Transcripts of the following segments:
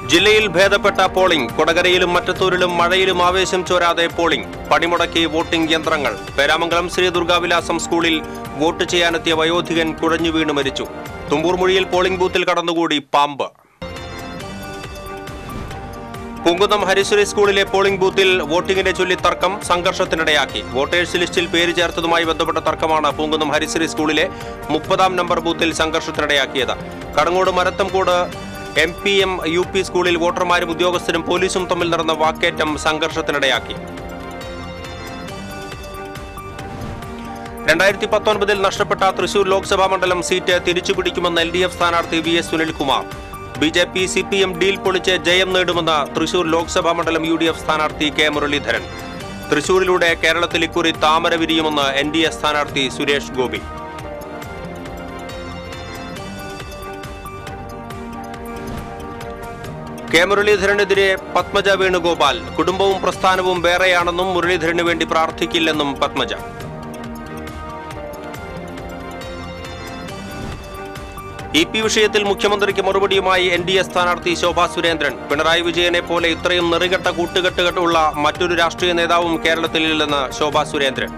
ജില്ലയിൽ ഭേദപ്പെട്ട പോളിംഗ് കൊടകരയിലും മറ്റത്തൂരിലും മഴയിലും ആവേശം ചോരാതെ പോളിംഗ് പണിമുടക്കി വോട്ടിംഗ് യന്ത്രങ്ങൾ പേരാമംഗലം ശ്രീ ദുർഗാവിലാസം സ്കൂളിൽ വോട്ട് ചെയ്യാനെത്തിയ വയോധികൻ കുഴഞ്ഞു വീണ് മരിച്ചു തുമ്പൂർ മൊഴിയിൽ പോളിംഗ് ബൂത്തിൽ കടന്നുകൂടി പാമ്പ് പൂങ്കുന്നം ഹരിശ്വരി സ്കൂളിലെ പോളിംഗ് ബൂത്തിൽ വോട്ടിംഗിനെ ചൊല്ലി തർക്കം സംഘർഷത്തിനിടയാക്കി വോട്ടേഴ്സ് ലിസ്റ്റിൽ പേര് ചേർത്തതുമായി ബന്ധപ്പെട്ട തർക്കമാണ് പൂങ്കുന്നം ഹരിശ്വരി സ്കൂളിലെ മുപ്പതാം നമ്പർ ബൂത്തിൽ സംഘർഷത്തിനിടയാക്കിയത് Kadangode Marathamcode M P M U P സ്കൂളിൽ വോട്ടർമാരും ഉദ്യോഗസ്ഥരും പോലീസും തമ്മിൽ നടന്ന വാക്കേറ്റം സംഘർഷത്തിനിടയാക്കി രണ്ടായിരത്തി പത്തൊൻപതിൽ നഷ്ടപ്പെട്ട തൃശൂർ ലോക്സഭാ മണ്ഡലം സീറ്റ് തിരിച്ചുപിടിക്കുമെന്ന് എൽ ഡി എഫ് സ്ഥാനാർത്ഥി V S Sunilkumar B J P C P M deal പൊളിച്ച് ജയം നേടുമെന്ന് തൃശൂർ ലോക്സഭാ മണ്ഡലം യു ഡി എഫ് സ്ഥാനാർത്ഥി കെ മുരളീധരൻ തൃശൂരിലൂടെ കേരളത്തിൽ ഇക്കുറി താമര വിരിയുമെന്ന് എൻ ഡി എ സ്ഥാനാർത്ഥി സുരേഷ് ഗോപി കെ മുരളീധരനെതിരെ പത്മജ വേണുഗോപാൽ കുടുംബവും പ്രസ്ഥാനവും വേറെയാണെന്നും മുരളീധരന് വേണ്ടി പ്രാർത്ഥിക്കില്ലെന്നും പത്മജ ഇ പി വിഷയത്തിൽ മുഖ്യമന്ത്രിക്ക് മറുപടിയുമായി എൻ ഡി എ സ്ഥാനാർത്ഥി ശോഭാ സുരേന്ദ്രൻ പിണറായി വിജയനെ പോലെ ഇത്രയും നെറികെട്ട കൂട്ടുകെട്ടുകെട്ടുള്ള മറ്റൊരു രാഷ്ട്രീയ നേതാവും കേരളത്തിലില്ലെന്ന് Shobha Surendran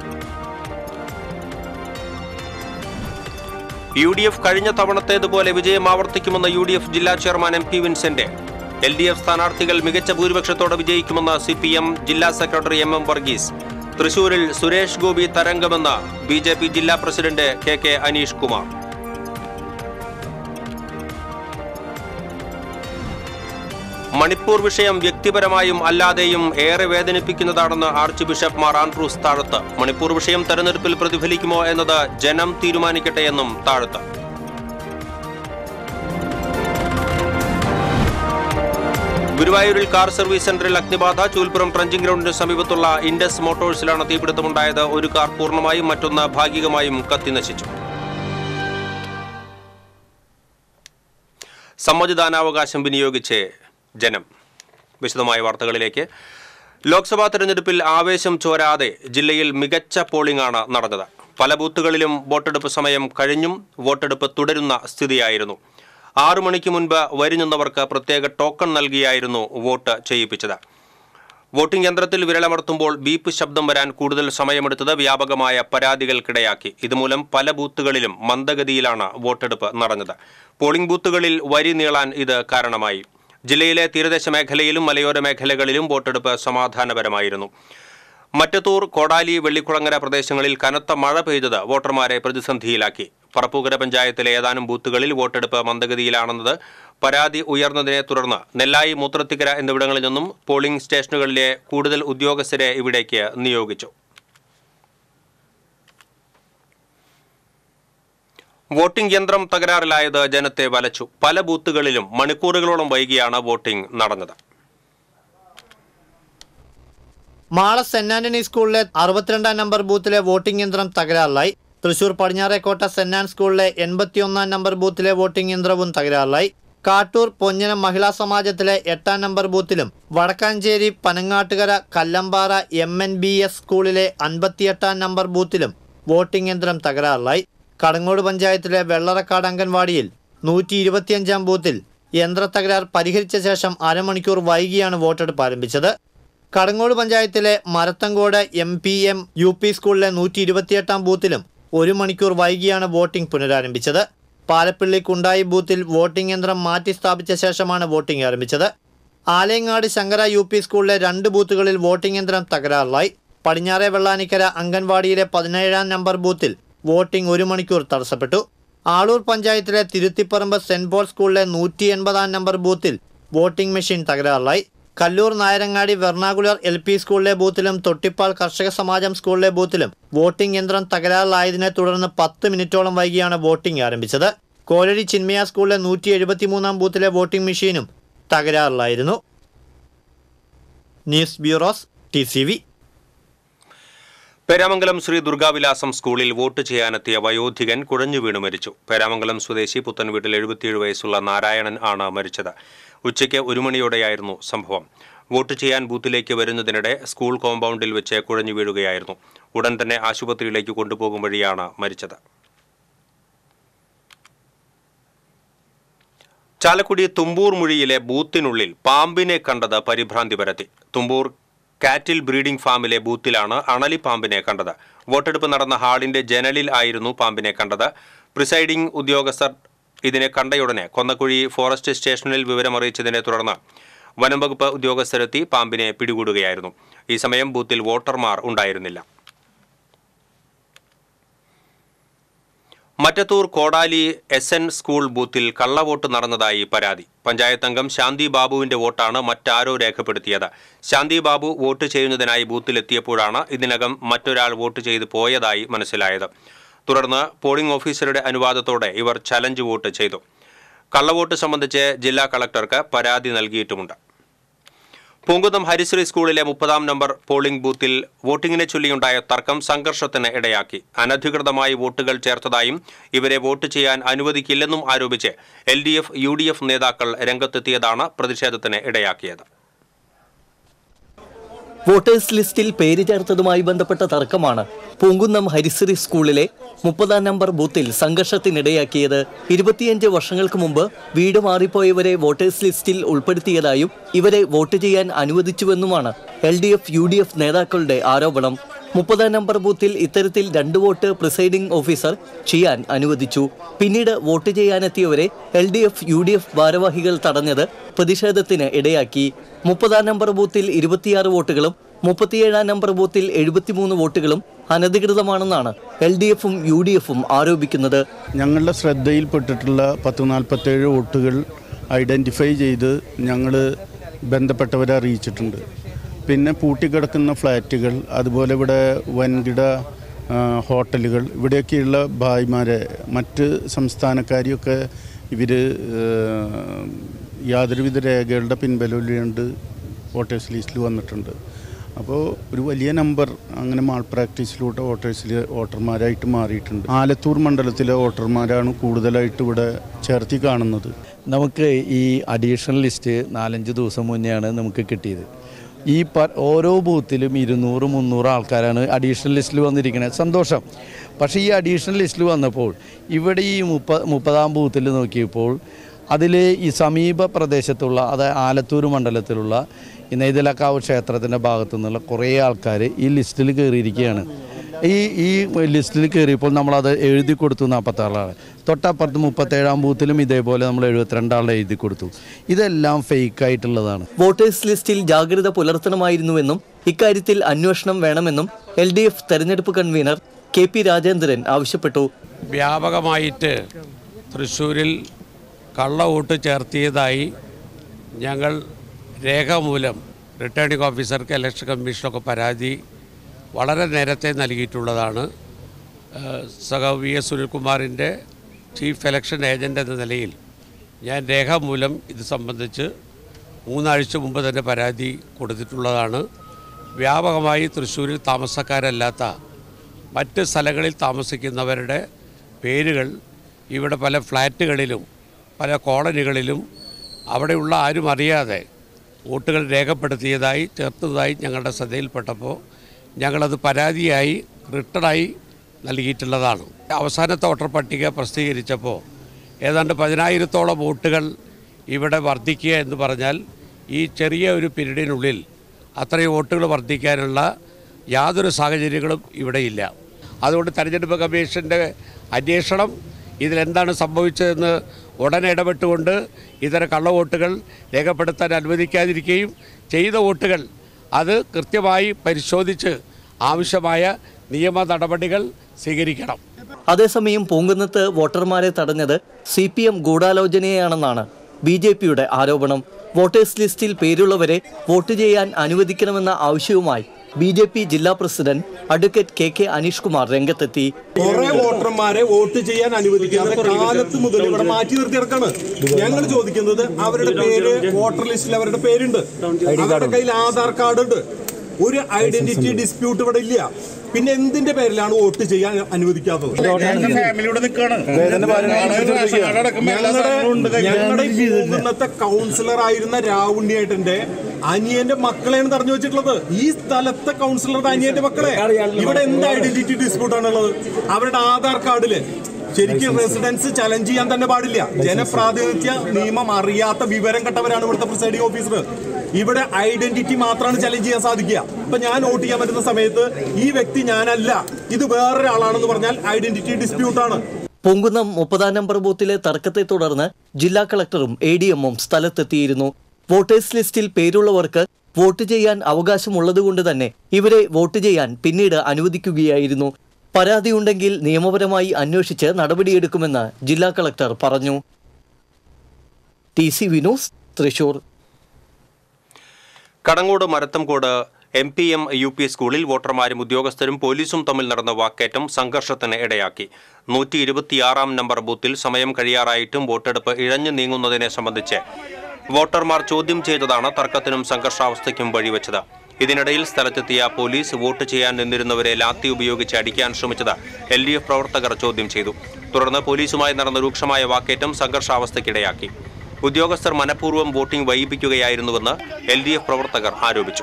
U D F കഴിഞ്ഞ തവണത്തേതുപോലെ വിജയം ആവർത്തിക്കുമെന്ന് യു ഡി എഫ് ജില്ലാ chairman M P Vincent L D F സ്ഥാനാർത്ഥികൾ മികച്ച ഭൂരിപക്ഷത്തോടെ വിജയിക്കുമെന്ന് സി പി എം ജില്ലാ സെക്രട്ടറി എം എം വർഗീസ് തൃശൂരിൽ സുരേഷ് ഗോപി തരംഗമെന്ന് ബി ജെ പി ജില്ലാ president K K Aneesh Kumar Manipur വിഷയം വ്യക്തിപരമായും അല്ലാതെയും ഏറെ വേദനിപ്പിക്കുന്നതാണെന്ന് archbishop Mar Andrews Thazhath Manipur വിഷയം തെരഞ്ഞെടുപ്പിൽ പ്രതിഫലിക്കുമോ എന്നത് ജനം തീരുമാനിക്കട്ടെ എന്നും താഴത്ത് ഗുരുവായൂരിൽ കാർ സർവീസ് സെന്ററിൽ അഗ്നിബാധ ചൂൽപ്പുറം ട്രഞ്ചിംഗ് ഗ്രൗണ്ടിന് സമീപത്തുള്ള ഇൻഡസ് മോട്ടോഴ്സിലാണ് തീപിടുത്തമുണ്ടായത് ഒരു കാർ പൂർണ്ണമായും മറ്റൊന്ന് ഭാഗികമായും കത്തിനശിച്ചു സമ്മതിദാനാവകാശം വിനിയോഗിച്ച് ജനം വിശദമായ വാർത്തകളിലേക്ക് ലോക്സഭാ തെരഞ്ഞെടുപ്പിൽ ആവേശം ചോരാതെ ജില്ലയിൽ മികച്ച പോളിംഗാണ് നടന്നത് പല ബൂത്തുകളിലും വോട്ടെടുപ്പ് സമയം കഴിഞ്ഞും വോട്ടെടുപ്പ് തുടരുന്ന സ്ഥിതിയായിരുന്നു ആറു മണിക്ക് മുൻപ് വരിനിന്നവർക്ക് പ്രത്യേക ടോക്കൺ നൽകിയായിരുന്നു വോട്ട് ചെയ്യിപ്പിച്ചത് വോട്ടിംഗ് യന്ത്രത്തിൽ വിരലമർത്തുമ്പോൾ ബീപ്പ് ശബ്ദം വരാൻ കൂടുതൽ സമയമെടുത്തത് വ്യാപകമായ പരാതികൾക്കിടയാക്കി ഇതുമൂലം പല ബൂത്തുകളിലും മന്ദഗതിയിലാണ് വോട്ടെടുപ്പ് നടന്നത് പോളിംഗ് ബൂത്തുകളിൽ വരി നീളാൻ ഇത് കാരണമായി ജില്ലയിലെ തീരദേശ മേഖലയിലും മലയോര മേഖലകളിലും വോട്ടെടുപ്പ് സമാധാനപരമായിരുന്നു മറ്റത്തൂർ കോടാലി വെള്ളിക്കുളങ്ങര പ്രദേശങ്ങളിൽ കനത്ത മഴ പെയ്തത് വോട്ടർമാരെ പ്രതിസന്ധിയിലാക്കി പറപ്പൂക്കര പഞ്ചായത്തിലെ ഏതാനും ബൂത്തുകളിൽ വോട്ടെടുപ്പ് മന്ദഗതിയിലാണെന്നത് പരാതി ഉയർന്നതിനെ തുടർന്ന് നെല്ലായി മൂത്രത്തിക്കര എന്നിവിടങ്ങളിൽ നിന്നും പോളിംഗ് സ്റ്റേഷനുകളിലെ കൂടുതൽ ഉദ്യോഗസ്ഥരെ ഇവിടേക്ക് നിയോഗിച്ചു വോട്ടിംഗ് യന്ത്രം തകരാറിലായത് ജനത്തെ വലച്ചു പല ബൂത്തുകളിലും മണിക്കൂറുകളോളം വൈകിയാണ് വോട്ടിംഗ് നടന്നത് മാള സെന്റ് ആന്റണി സ്കൂളിലെ അറുപത്തിരണ്ടാം നമ്പർ ബൂത്തിലെ വോട്ടിംഗ് യന്ത്രം തകരാറിലായി തൃശൂർ പടിഞ്ഞാറേക്കോട്ട സെന്റ് ആൻ സ്കൂളിലെ എൺപത്തിയൊന്നാം നമ്പർ ബൂത്തിലെ വോട്ടിംഗ് യന്ത്രവും തകരാറിലായി കാട്ടൂർ പൊഞ്ഞനം മഹിളാ സമാജത്തിലെ എട്ടാം നമ്പർ ബൂത്തിലും Wadakkanchery Panangattukara Kallambara M N B S സ്കൂളിലെ അൻപത്തിയെട്ടാം നമ്പർ ബൂത്തിലും വോട്ടിംഗ് യന്ത്രം തകരാറിലായി കടങ്ങോട് പഞ്ചായത്തിലെ വെള്ളറക്കാട് അംഗൻവാടിയിൽ നൂറ്റി ഇരുപത്തിയഞ്ചാം ബൂത്തിൽ യന്ത്ര തകരാർ പരിഹരിച്ച ശേഷം അരമണിക്കൂർ വൈകിയാണ് വോട്ടെടുപ്പ് ആരംഭിച്ചത് കടങ്ങോട് പഞ്ചായത്തിലെ Marathamcode M P M U P സ്കൂളിലെ നൂറ്റി ഇരുപത്തിയെട്ടാം ബൂത്തിലും ഒരു മണിക്കൂർ വൈകിയാണ് വോട്ടിംഗ് പുനരാരംഭിച്ചത് പാലപ്പിള്ളി കുണ്ടായി ബൂത്തിൽ വോട്ടിംഗ് യന്ത്രം മാറ്റി സ്ഥാപിച്ച ശേഷമാണ് വോട്ടിംഗ് ആരംഭിച്ചത് ആലയങ്ങാട് ശങ്കര യു പി സ്കൂളിലെ രണ്ട് ബൂത്തുകളിൽ വോട്ടിംഗ് യന്ത്രം തകരാറിലായി പടിഞ്ഞാറെ വെള്ളാനിക്കര അംഗൻവാടിയിലെ പതിനേഴാം നമ്പർ ബൂത്തിൽ വോട്ടിംഗ് ഒരു മണിക്കൂർ തടസ്സപ്പെട്ടു ആളൂർ പഞ്ചായത്തിലെ തിരുത്തിപ്പറമ്പ് സെന്റ് പോൾ സ്കൂളിലെ നൂറ്റി എൺപതാം നമ്പർ ബൂത്തിൽ വോട്ടിംഗ് മെഷീൻ തകരാറിലായി Kallur Nayarangadi vernacular L P സ്കൂളിലെ ബൂത്തിലും തൊട്ടിപ്പാൽ കർഷക സമാജം സ്കൂളിലെ ബൂത്തിലും വോട്ടിംഗ് യന്ത്രം തകരാറിലായതിനെ തുടർന്ന് പത്ത് മിനിറ്റോളം വൈകിയാണ് വോട്ടിംഗ് ആരംഭിച്ചത് കോലടി ചിന്മയ സ്കൂളിലെ നൂറ്റി എഴുപത്തിമൂന്നാം ബൂത്തിലെ വോട്ടിംഗ് മെഷീനും തകരാറിലായിരുന്നു news bureaus T C V Peramangalam Sree Durgavilasam സ്കൂളിൽ വോട്ട് ചെയ്യാനെത്തിയ വയോധികൻ കുഴഞ്ഞു വീണു മരിച്ചു പേരാമംഗലം സ്വദേശി പുത്തൻവീട്ടിൽ എഴുപത്തിയേഴ് വയസ്സുള്ള നാരായണൻ ആണ് മരിച്ചത് ഉച്ചയ്ക്ക് ഒരു മണിയോടെയായിരുന്നു സംഭവം വോട്ട് ചെയ്യാൻ ബൂത്തിലേക്ക് വരുന്നതിനിടെ സ്കൂൾ കോമ്പൗണ്ടിൽ വെച്ച് കുഴഞ്ഞു വീഴുകയായിരുന്നു ഉടൻ തന്നെ ആശുപത്രിയിലേക്ക് കൊണ്ടുപോകും വഴിയാണ് മരിച്ചത് ചാലക്കുടി തുമ്പൂർ മുഴിയിലെ ബൂത്തിനുള്ളിൽ പാമ്പിനെ കണ്ടത് പരിഭ്രാന്തി പരത്തി തുമ്പൂർ കാറ്റിൽ ബ്രീഡിംഗ് ഫാമിലെ ബൂത്തിലാണ് അണലി പാമ്പിനെ കണ്ടത് വോട്ടെടുപ്പ് നടന്ന ഹാളിന്റെ ജനലിൽ ആയിരുന്നു പാമ്പിനെ കണ്ടത് പ്രിസൈഡിംഗ് ഉദ്യോഗസ്ഥർ ഇതിനെ കണ്ടയുടനെ കൊന്നക്കുഴി ഫോറസ്റ്റ് സ്റ്റേഷനിൽ വിവരമറിയിച്ചതിനെ തുടർന്ന് വനംവകുപ്പ് ഉദ്യോഗസ്ഥരെത്തി പാമ്പിനെ പിടികൂടുകയായിരുന്നു ഈ സമയം ബൂത്തിൽ വോട്ടർമാർ ഉണ്ടായിരുന്നില്ല മറ്റത്തൂർ കോടാലി എസ് എൻ സ്കൂൾ ബൂത്തിൽ കള്ളവോട്ട് നടന്നതായി പരാതി പഞ്ചായത്ത് അംഗം ശാന്തി ബാബുവിന്റെ വോട്ടാണ് മറ്റാരോ രേഖപ്പെടുത്തിയത് ശാന്തി ബാബു വോട്ട് ചെയ്യുന്നതിനായി ബൂത്തിലെത്തിയപ്പോഴാണ് ഇതിനകം മറ്റൊരാൾ വോട്ട് ചെയ്ത് പോയതായി മനസ്സിലായത് തുടർന്ന് പോളിംഗ് ഓഫീസറുടെ അനുവാദത്തോടെ ഇവർ ചലഞ്ച് വോട്ട് ചെയ്തു കള്ളവോട്ട് സംബന്ധിച്ച് ജില്ലാ കളക്ടർക്ക് പരാതി നൽകിയിട്ടുമുണ്ട് പൂങ്കുന്നം ഹരിശ്രീ സ്കൂളിലെ മുപ്പതാം നമ്പർ പോളിംഗ് ബൂത്തിൽ വോട്ടിംഗിനെ ചൊല്ലിയുണ്ടായ തർക്കം സംഘർഷത്തിന് ഇടയാക്കി അനധികൃതമായി വോട്ടുകൾ ചേർത്തതായും ഇവരെ വോട്ട് ചെയ്യാൻ അനുവദിക്കില്ലെന്നും ആരോപിച്ച് L D F U D F നേതാക്കൾ രംഗത്തെത്തിയതാണ് പ്രതിഷേധത്തിന് ഇടയാക്കിയത് വോട്ടേഴ്സ് ലിസ്റ്റിൽ പേര് ചേർത്തതുമായി ബന്ധപ്പെട്ട തർക്കമാണ് പൂങ്കുന്നം ഹരിശ്രീ സ്കൂളിലെ മുപ്പതാം നമ്പർ ബൂത്തിൽ സംഘർഷത്തിനിടയാക്കിയത് ഇരുപത്തിയഞ്ച് വർഷങ്ങൾക്ക് മുമ്പ് വീട് മാറിപ്പോയവരെ വോട്ടേഴ്സ് ലിസ്റ്റിൽ ഉൾപ്പെടുത്തിയതായും ഇവരെ വോട്ട് ചെയ്യാൻ അനുവദിച്ചുവെന്നുമാണ് L D F U D F നേതാക്കളുടെ ആരോപണം മുപ്പതാം നമ്പർ ബൂത്തിൽ ഇത്തരത്തിൽ രണ്ട് വോട്ട് പ്രിസൈഡിംഗ് ഓഫീസർ ചെയ്യാൻ അനുവദിച്ചു പിന്നീട് വോട്ട് ചെയ്യാനെത്തിയവരെ L D F U D F ഭാരവാഹികൾ തടഞ്ഞത് പ്രതിഷേധത്തിന് ഇടയാക്കി മുപ്പതാം നമ്പർ ബൂത്തിൽ ഇരുപത്തിയാറ് വോട്ടുകളും മുപ്പത്തിയേഴാം നമ്പർ ബൂത്തിൽ എഴുപത്തിമൂന്ന് വോട്ടുകളും അനധികൃതമാണെന്നാണ് എൽ ഡി എഫും യു ഡി എഫും ആരോപിക്കുന്നത് ഞങ്ങളുടെ ശ്രദ്ധയിൽപ്പെട്ടിട്ടുള്ള പത്ത് നാൽപ്പത്തേഴ് വോട്ടുകൾ ഐഡൻറ്റിഫൈ ചെയ്ത് ഞങ്ങൾ ബന്ധപ്പെട്ടവരെ അറിയിച്ചിട്ടുണ്ട് പിന്നെ പൂട്ടിക്കിടക്കുന്ന ഫ്ലാറ്റുകൾ അതുപോലെ ഇവിടെ വൻകിട ആ, ഹോട്ടലുകൾ ഇവിടെയൊക്കെയുള്ള ഭായിമാരെ മറ്റ് സംസ്ഥാനക്കാരെയൊക്കെ ഇവർ യാതൊരുവിധ രേഖകളുടെ പിൻബലമില്ലാണ്ട് വോട്ടേഴ്സ് ലിസ്റ്റിൽ വന്നിട്ടുണ്ട് അപ്പോൾ ഒരു വലിയ നമ്പർ അങ്ങനെ മാൾ പ്രാക്ടീസിലൂടെ വോട്ടേഴ്സിൽ വോട്ടർമാരായിട്ട് മാറിയിട്ടുണ്ട് ആലത്തൂർ മണ്ഡലത്തിലെ വോട്ടർമാരാണ് കൂടുതലായിട്ട് ഇവിടെ ചേർത്തി കാണുന്നത് നമുക്ക് ഈ അഡീഷണൽ ലിസ്റ്റ് നാലഞ്ച് ദിവസം മുന്നെയാണ് നമുക്ക് കിട്ടിയത് ഈ പ ഓരോ ബൂത്തിലും ഇരുന്നൂറ് മുന്നൂറ് ആൾക്കാരാണ് അഡീഷണൽ ലിസ്റ്റിൽ വന്നിരിക്കുന്നത് സന്തോഷം പക്ഷേ ഈ അഡീഷണൽ ലിസ്റ്റിൽ വന്നപ്പോൾ ഇവിടെ ഈ മുപ്പ മുപ്പതാം ബൂത്തിൽ നോക്കിയപ്പോൾ അതിൽ ഈ സമീപ പ്രദേശത്തുള്ള അതായത് ആലത്തൂർ മണ്ഡലത്തിലുള്ള ഈ നെയ്തലക്കാവ് ക്ഷേത്രത്തിൻ്റെ ഭാഗത്തു നിന്നുള്ള കുറേ ആൾക്കാർ ഈ ലിസ്റ്റിൽ കയറിയിരിക്കുകയാണ് ഈ ഈ ലിസ്റ്റിൽ കയറിയപ്പോൾ നമ്മളത് എഴുതി കൊടുത്തു നാൽപ്പത്താറാണ് തൊട്ടപ്പുറത്ത് മുപ്പത്തേഴാം ബൂത്തിലും ഇതേപോലെ നമ്മൾ എഴുപത്തിരണ്ടാളെ എഴുതി കൊടുത്തു ഇതെല്ലാം ഫേക്ക് ആയിട്ടുള്ളതാണ് വോട്ടേഴ്സ് ലിസ്റ്റിൽ ജാഗ്രത പുലർത്തണമായിരുന്നുവെന്നും ഇക്കാര്യത്തിൽ അന്വേഷണം വേണമെന്നും എൽ ഡി എഫ് തെരഞ്ഞെടുപ്പ് കൺവീനർ കെ പി രാജേന്ദ്രൻ ആവശ്യപ്പെട്ടു വ്യാപകമായിട്ട് തൃശ്ശൂരിൽ കള്ള വോട്ട് ചേർത്തിയതായി ഞങ്ങൾ രേഖാമൂലം റിട്ടേണിംഗ് ഓഫീസർക്ക് ഇലക്ഷൻ കമ്മീഷനൊക്കെ പരാതി വളരെ നേരത്തെ നൽകിയിട്ടുള്ളതാണ് ഏഹ് സഖാവ് വി എസ് സുനിൽകുമാറിൻ്റെ ചീഫ് ഇലക്ഷൻ ഏജൻ്റ് എന്ന നിലയിൽ ഞാൻ രേഖാമൂലം ഇത് സംബന്ധിച്ച് മൂന്നാഴ്ച മുമ്പ് തന്നെ പരാതി കൊടുത്തിട്ടുള്ളതാണ് വ്യാപകമായി തൃശ്ശൂരിൽ താമസക്കാരല്ലാത്ത മറ്റ് സ്ഥലങ്ങളിൽ താമസിക്കുന്നവരുടെ പേരുകൾ ഇവിടെ പല ഫ്ലാറ്റുകളിലും പല കോളനികളിലും അവിടെയുള്ള ആരും അറിയാതെ വോട്ടുകൾ രേഖപ്പെടുത്തിയതായി ചേർത്തതായി ഞങ്ങളുടെ ശ്രദ്ധയിൽപ്പെട്ടപ്പോൾ ഞങ്ങളത് പരാതിയായി റിട്ടേണായി നൽകിയിട്ടുള്ളതാണ് അവസാനത്തെ വോട്ടർ പട്ടിക പ്രസിദ്ധീകരിച്ചപ്പോൾ ഏതാണ്ട് പതിനായിരത്തോളം വോട്ടുകൾ ഇവിടെ വർദ്ധിക്കുക എന്ന് പറഞ്ഞാൽ ഈ ചെറിയ ഒരു പീരീഡിനുള്ളിൽ അത്രയും വോട്ടുകൾ വർദ്ധിക്കാനുള്ള യാതൊരു സാഹചര്യങ്ങളും ഇവിടെയില്ല അതുകൊണ്ട് തെരഞ്ഞെടുപ്പ് കമ്മീഷൻ്റെ അന്വേഷണം ഇതിലെന്താണ് സംഭവിച്ചതെന്ന് ഉടനെ ഇടപെട്ടുകൊണ്ട് ഇത്തരം കള്ളവോട്ടുകൾ രേഖപ്പെടുത്താൻ അനുവദിക്കാതിരിക്കുകയും ചെയ്ത വോട്ടുകൾ അത് കൃത്യമായി പരിശോധിച്ച് ആവശ്യമായ നിയമ നടപടികൾ സ്വീകരിക്കണം അതേസമയം പൂങ്കുന്നത്ത് വോട്ടർമാരെ തടഞ്ഞത് സി പി എം ഗൂഢാലോചനയാണെന്നാണ് ബി ജെ പിയുടെ ആരോപണം വോട്ടേഴ്സ് ലിസ്റ്റിൽ പേരുള്ളവരെ വോട്ട് ചെയ്യാൻ അനുവദിക്കണമെന്ന ആവശ്യവുമായി ബി ജെ പി ജില്ലാ president advocate K K Aneesh Kumar രംഗത്തെത്തി കുറെ വോട്ടർമാരെ വോട്ട് ചെയ്യാൻ അനുവദിക്കാതെ കാലത്ത് മുതൽ ഇവിടെ മാറ്റി നിർത്തിയിറക്കാണ് ഞങ്ങൾ ചോദിക്കുന്നത് അവരുടെ പേര് വോട്ടർ ലിസ്റ്റിൽ അവരുടെ പേരുണ്ട് അവരുടെ കയ്യിൽ ആധാർ കാർഡ് ഉണ്ട് ഒരു ഐഡന്റിറ്റി ഡിസ്പ്യൂട്ട് ഇവിടെ ഇല്ല പിന്നെ എന്തിന്റെ പേരിലാണ് വോട്ട് ചെയ്യാൻ അനുവദിക്കാത്തത് ഞങ്ങളുടെ ഞങ്ങളുടെ ഈ ഇന്നത്തെ കൗൺസിലർ ആയിരുന്ന രാവുണ്ണിയേട്ടന്റെ അനിയന്റെ മക്കളെയാണ് തടഞ്ഞു വെച്ചിട്ടുള്ളത് ഈ സ്ഥലത്തെ കൗൺസിലറുടെ അനിയന്റെ മക്കളെ ഇവിടെ എന്ത് ഐഡന്റിറ്റി ഡിസ്പ്യൂട്ട് ആണുള്ളത് അവരുടെ ആധാർ കാർഡില് ശരിക്കും റെസിഡൻസ് ചലഞ്ച് ചെയ്യാൻ തന്നെ പാടില്ല ജനപ്രാതിനിധ്യ നിയമം അറിയാത്ത വിവരം കെട്ടവരാണ് ഇവിടുത്തെ പ്രിസൈഡിംഗ് ഓഫീസർ ഇവിടെ ഐഡന്റിറ്റി മാത്രമാണ് ചലഞ്ച് ചെയ്യാൻ സാധിക്കുക ഇപ്പൊ ഞാൻ വോട്ട് ചെയ്യാൻ പറ്റുന്ന സമയത്ത് ഈ വ്യക്തി ഞാനല്ല ഇത് വേറൊരാളാണെന്ന് പറഞ്ഞാൽ ഐഡന്റിറ്റി ഡിസ്പ്യൂട്ട് ആണ് പൊങ്കുന്നം മുപ്പതാം നമ്പർ ബൂത്തിലെ തർക്കത്തെ തുടർന്ന് ജില്ലാ കളക്ടറും എ ഡി എമ്മും സ്ഥലത്തെത്തിയിരുന്നു വോട്ടേഴ്സ് ലിസ്റ്റിൽ പേരുള്ളവർക്ക് വോട്ട് ചെയ്യാൻ അവകാശമുള്ളതുകൊണ്ട് തന്നെ ഇവരെ വോട്ട് ചെയ്യാൻ പിന്നീട് അനുവദിക്കുകയായിരുന്നു പരാതിയുണ്ടെങ്കിൽ നിയമപരമായി അന്വേഷിച്ച് നടപടിയെടുക്കുമെന്ന് ജില്ലാ കളക്ടർ പറഞ്ഞു ടി സി വിനോസ് Thrissur Kadangode Marathamcode M P M U P സ്കൂളിൽ വോട്ടർമാരും ഉദ്യോഗസ്ഥരും പോലീസും തമ്മിൽ നടന്ന വാക്കേറ്റം സംഘർഷത്തിന് ഇടയാക്കി നൂറ്റി ഇരുപത്തിയാറാം നമ്പർ ബൂത്തിൽ സമയം കഴിയാറായിട്ടും വോട്ടെടുപ്പ് ഇഴഞ്ഞു നീങ്ങുന്നതിനെ സംബന്ധിച്ച് വോട്ടർമാർ ചോദ്യം ചെയ്തതാണ് തർക്കത്തിനും സംഘർഷാവസ്ഥയ്ക്കും വഴിവെച്ചത് ഇതിനിടയിൽ സ്ഥലത്തെത്തിയ പോലീസ് വോട്ട് ചെയ്യാൻ നിന്നിരുന്നവരെ ലാത്തി ഉപയോഗിച്ച് അടിക്കാൻ ശ്രമിച്ചത് എൽ ഡി എഫ് പ്രവർത്തകർ ചോദ്യം ചെയ്തു തുടർന്ന് പോലീസുമായി നടന്ന രൂക്ഷമായ വാക്കേറ്റം സംഘർഷാവസ്ഥയ്ക്കിടയാക്കി ഉദ്യോഗസ്ഥർ മനഃപൂർവ്വം വോട്ടിംഗ് വൈകിപ്പിക്കുകയായിരുന്നുവെന്ന് എൽ ഡി എഫ് പ്രവർത്തകർ ആരോപിച്ചു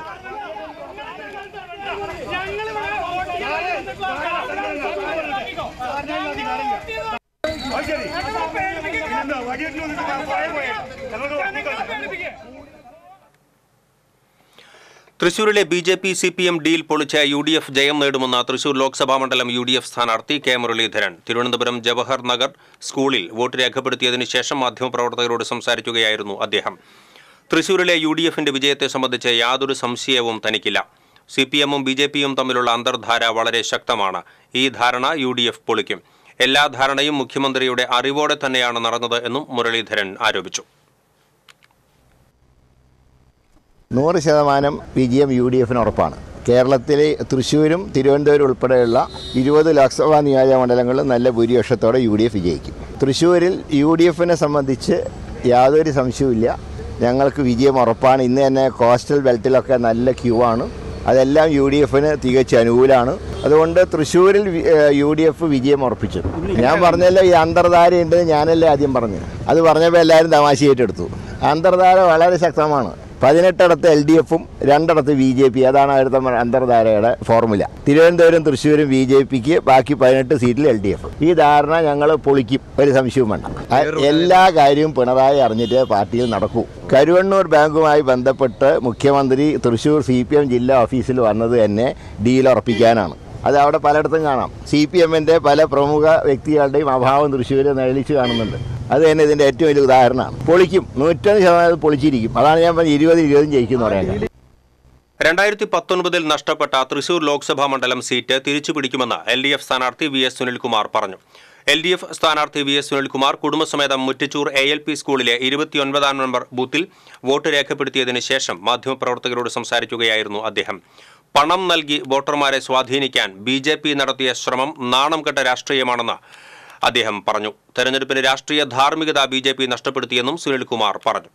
തൃശൂരിലെ B J P C P M deal പൊളിച്ച യു ഡി എഫ് ജയം നേടുമെന്ന തൃശൂർ ലോക്സഭാ മണ്ഡലം യു ഡി എഫ് സ്ഥാനാർത്ഥി കെ മുരളീധരൻ തിരുവനന്തപുരം ജവഹർ നഗർ സ്കൂളിൽ വോട്ട് രേഖപ്പെടുത്തിയതിനു ശേഷം മാധ്യമപ്രവർത്തകരോട് സംസാരിക്കുകയായിരുന്നു അദ്ദേഹം തൃശൂരിലെ യു ഡി എഫിന്റെ വിജയത്തെ സംബന്ധിച്ച് യാതൊരു സംശയവും തനിക്കില്ല സി പി എമ്മും ബി ജെ പിയും തമ്മിലുള്ള അന്തർധാര വളരെ ശക്തമാണ് ഈ ധാരണ യു ഡി എഫ് പൊളിക്കും എല്ലാ ധാരണയും മുഖ്യമന്ത്രിയുടെ അറിവോടെ തന്നെയാണ് നടന്നത് എന്നും മുരളീധരൻ ആരോപിച്ചു നൂറ് ശതമാനം വിജയം യു ഡി എഫിന് ഉറപ്പാണ് കേരളത്തിലെ തൃശ്ശൂരും തിരുവനന്തപുരം ഉൾപ്പെടെയുള്ള ഇരുപത് ലോക്സഭാ നിയോജക മണ്ഡലങ്ങളിൽ നല്ല ഭൂരിപക്ഷത്തോടെ യു ഡി എഫ് വിജയിക്കും തൃശ്ശൂരിൽ യു ഡി എഫിനെ സംബന്ധിച്ച് യാതൊരു സംശയവുമില്ല ഞങ്ങൾക്ക് വിജയം ഉറപ്പാണ് ഇന്ന് തന്നെ കോസ്റ്റൽ ബെൽറ്റിലൊക്കെ നല്ല ക്യൂ ആണ് അതെല്ലാം യു ഡി എഫിന് തികച്ചും അനുകൂലമാണ് അതുകൊണ്ട് തൃശ്ശൂരിൽ വി- ഏഹ് യു ഡി എഫ് വിജയം ഉറപ്പിച്ചു ഞാൻ പറഞ്ഞല്ലോ ഈ അന്തർധാരയുണ്ടെന്ന് ഞാനല്ലേ ആദ്യം പറഞ്ഞു അത് പറഞ്ഞപ്പോൾ എല്ലാവരും തമാശയായിട്ട് എടുത്തു അന്തർധാര വളരെ ശക്തമാണ് പതിനെട്ടിടത്ത് എൽ ഡി എഫും രണ്ടിടത്ത് ബി ജെ പി അതാണ് അവിടുത്തെ അന്തർധാരയുടെ ഫോർമുല തിരുവനന്തപുരം തൃശ്ശൂരും ബി ജെ പിക്ക് ബാക്കി പതിനെട്ട് സീറ്റിൽ എൽ ഡി എഫ് ഈ ധാരണ ഞങ്ങൾ പൊളിക്കും ഒരു സംശയവും വേണ്ട ആ, എല്ലാ കാര്യവും പിണറായി അറിഞ്ഞിട്ട് പാർട്ടിയിൽ നടക്കൂ കരുവണ്ണൂർ ബാങ്കുമായി ബന്ധപ്പെട്ട് മുഖ്യമന്ത്രി തൃശ്ശൂർ സി പി എം ജില്ലാ ഓഫീസിൽ വന്നത് തന്നെ ഡീൽ ഉറപ്പിക്കാനാണ് അത് അവിടെ പലയിടത്തും കാണാം സി പി എമ്മിൻ്റെ പല പ്രമുഖ വ്യക്തികളുടെയും അഭാവം തൃശ്ശൂർ നിഴലിച്ച് കാണുന്നുണ്ട് അത് തന്നെ ഇതിൻ്റെ ഏറ്റവും വലിയ ഉദാഹരണമാണ് പൊളിക്കും നൂറ്റൊന്ന് ശതമാനം പൊളിച്ചിരിക്കും അതാണ് ഞാൻ പറഞ്ഞത് ഇരുപത് ഇരുപതും ജയിക്കും എന്ന് പറയാൻ രണ്ടായിരത്തി പത്തൊൻപതിൽ നഷ്ടപ്പെട്ട തൃശൂർ ലോക്സഭാ മണ്ഡലം സീറ്റ് തിരിച്ചു പിടിക്കുമെന്ന് എൽ ഡി എഫ് സ്ഥാനാർത്ഥി വി എസ് സുനിൽകുമാർ പറഞ്ഞു എൽ ഡി എഫ് സ്ഥാനാർത്ഥി വി എസ് സുനിൽകുമാർ കുടുംബസമേതം മുറ്റിച്ചൂർ എ എൽ പി സ്കൂളിലെ ഇരുപത്തിയൊൻപതാം നമ്പർ ബൂത്തിൽ വോട്ട് രേഖപ്പെടുത്തിയതിനു ശേഷം മാധ്യമപ്രവർത്തകരോട് സംസാരിക്കുകയായിരുന്നു അദ്ദേഹം പണം നൽകി വോട്ടർമാരെ സ്വാധീനിക്കാൻ ബി ജെ പി നടത്തിയ ശ്രമം നാണം കെട്ട രാഷ്ട്രീയമാണെന്ന് അദ്ദേഹം പറഞ്ഞു തെരഞ്ഞെടുപ്പിന് രാഷ്ട്രീയ ധാർമ്മികത ബി ജെ പി നഷ്ടപ്പെടുത്തിയെന്നും സുനിൽകുമാർ പറഞ്ഞു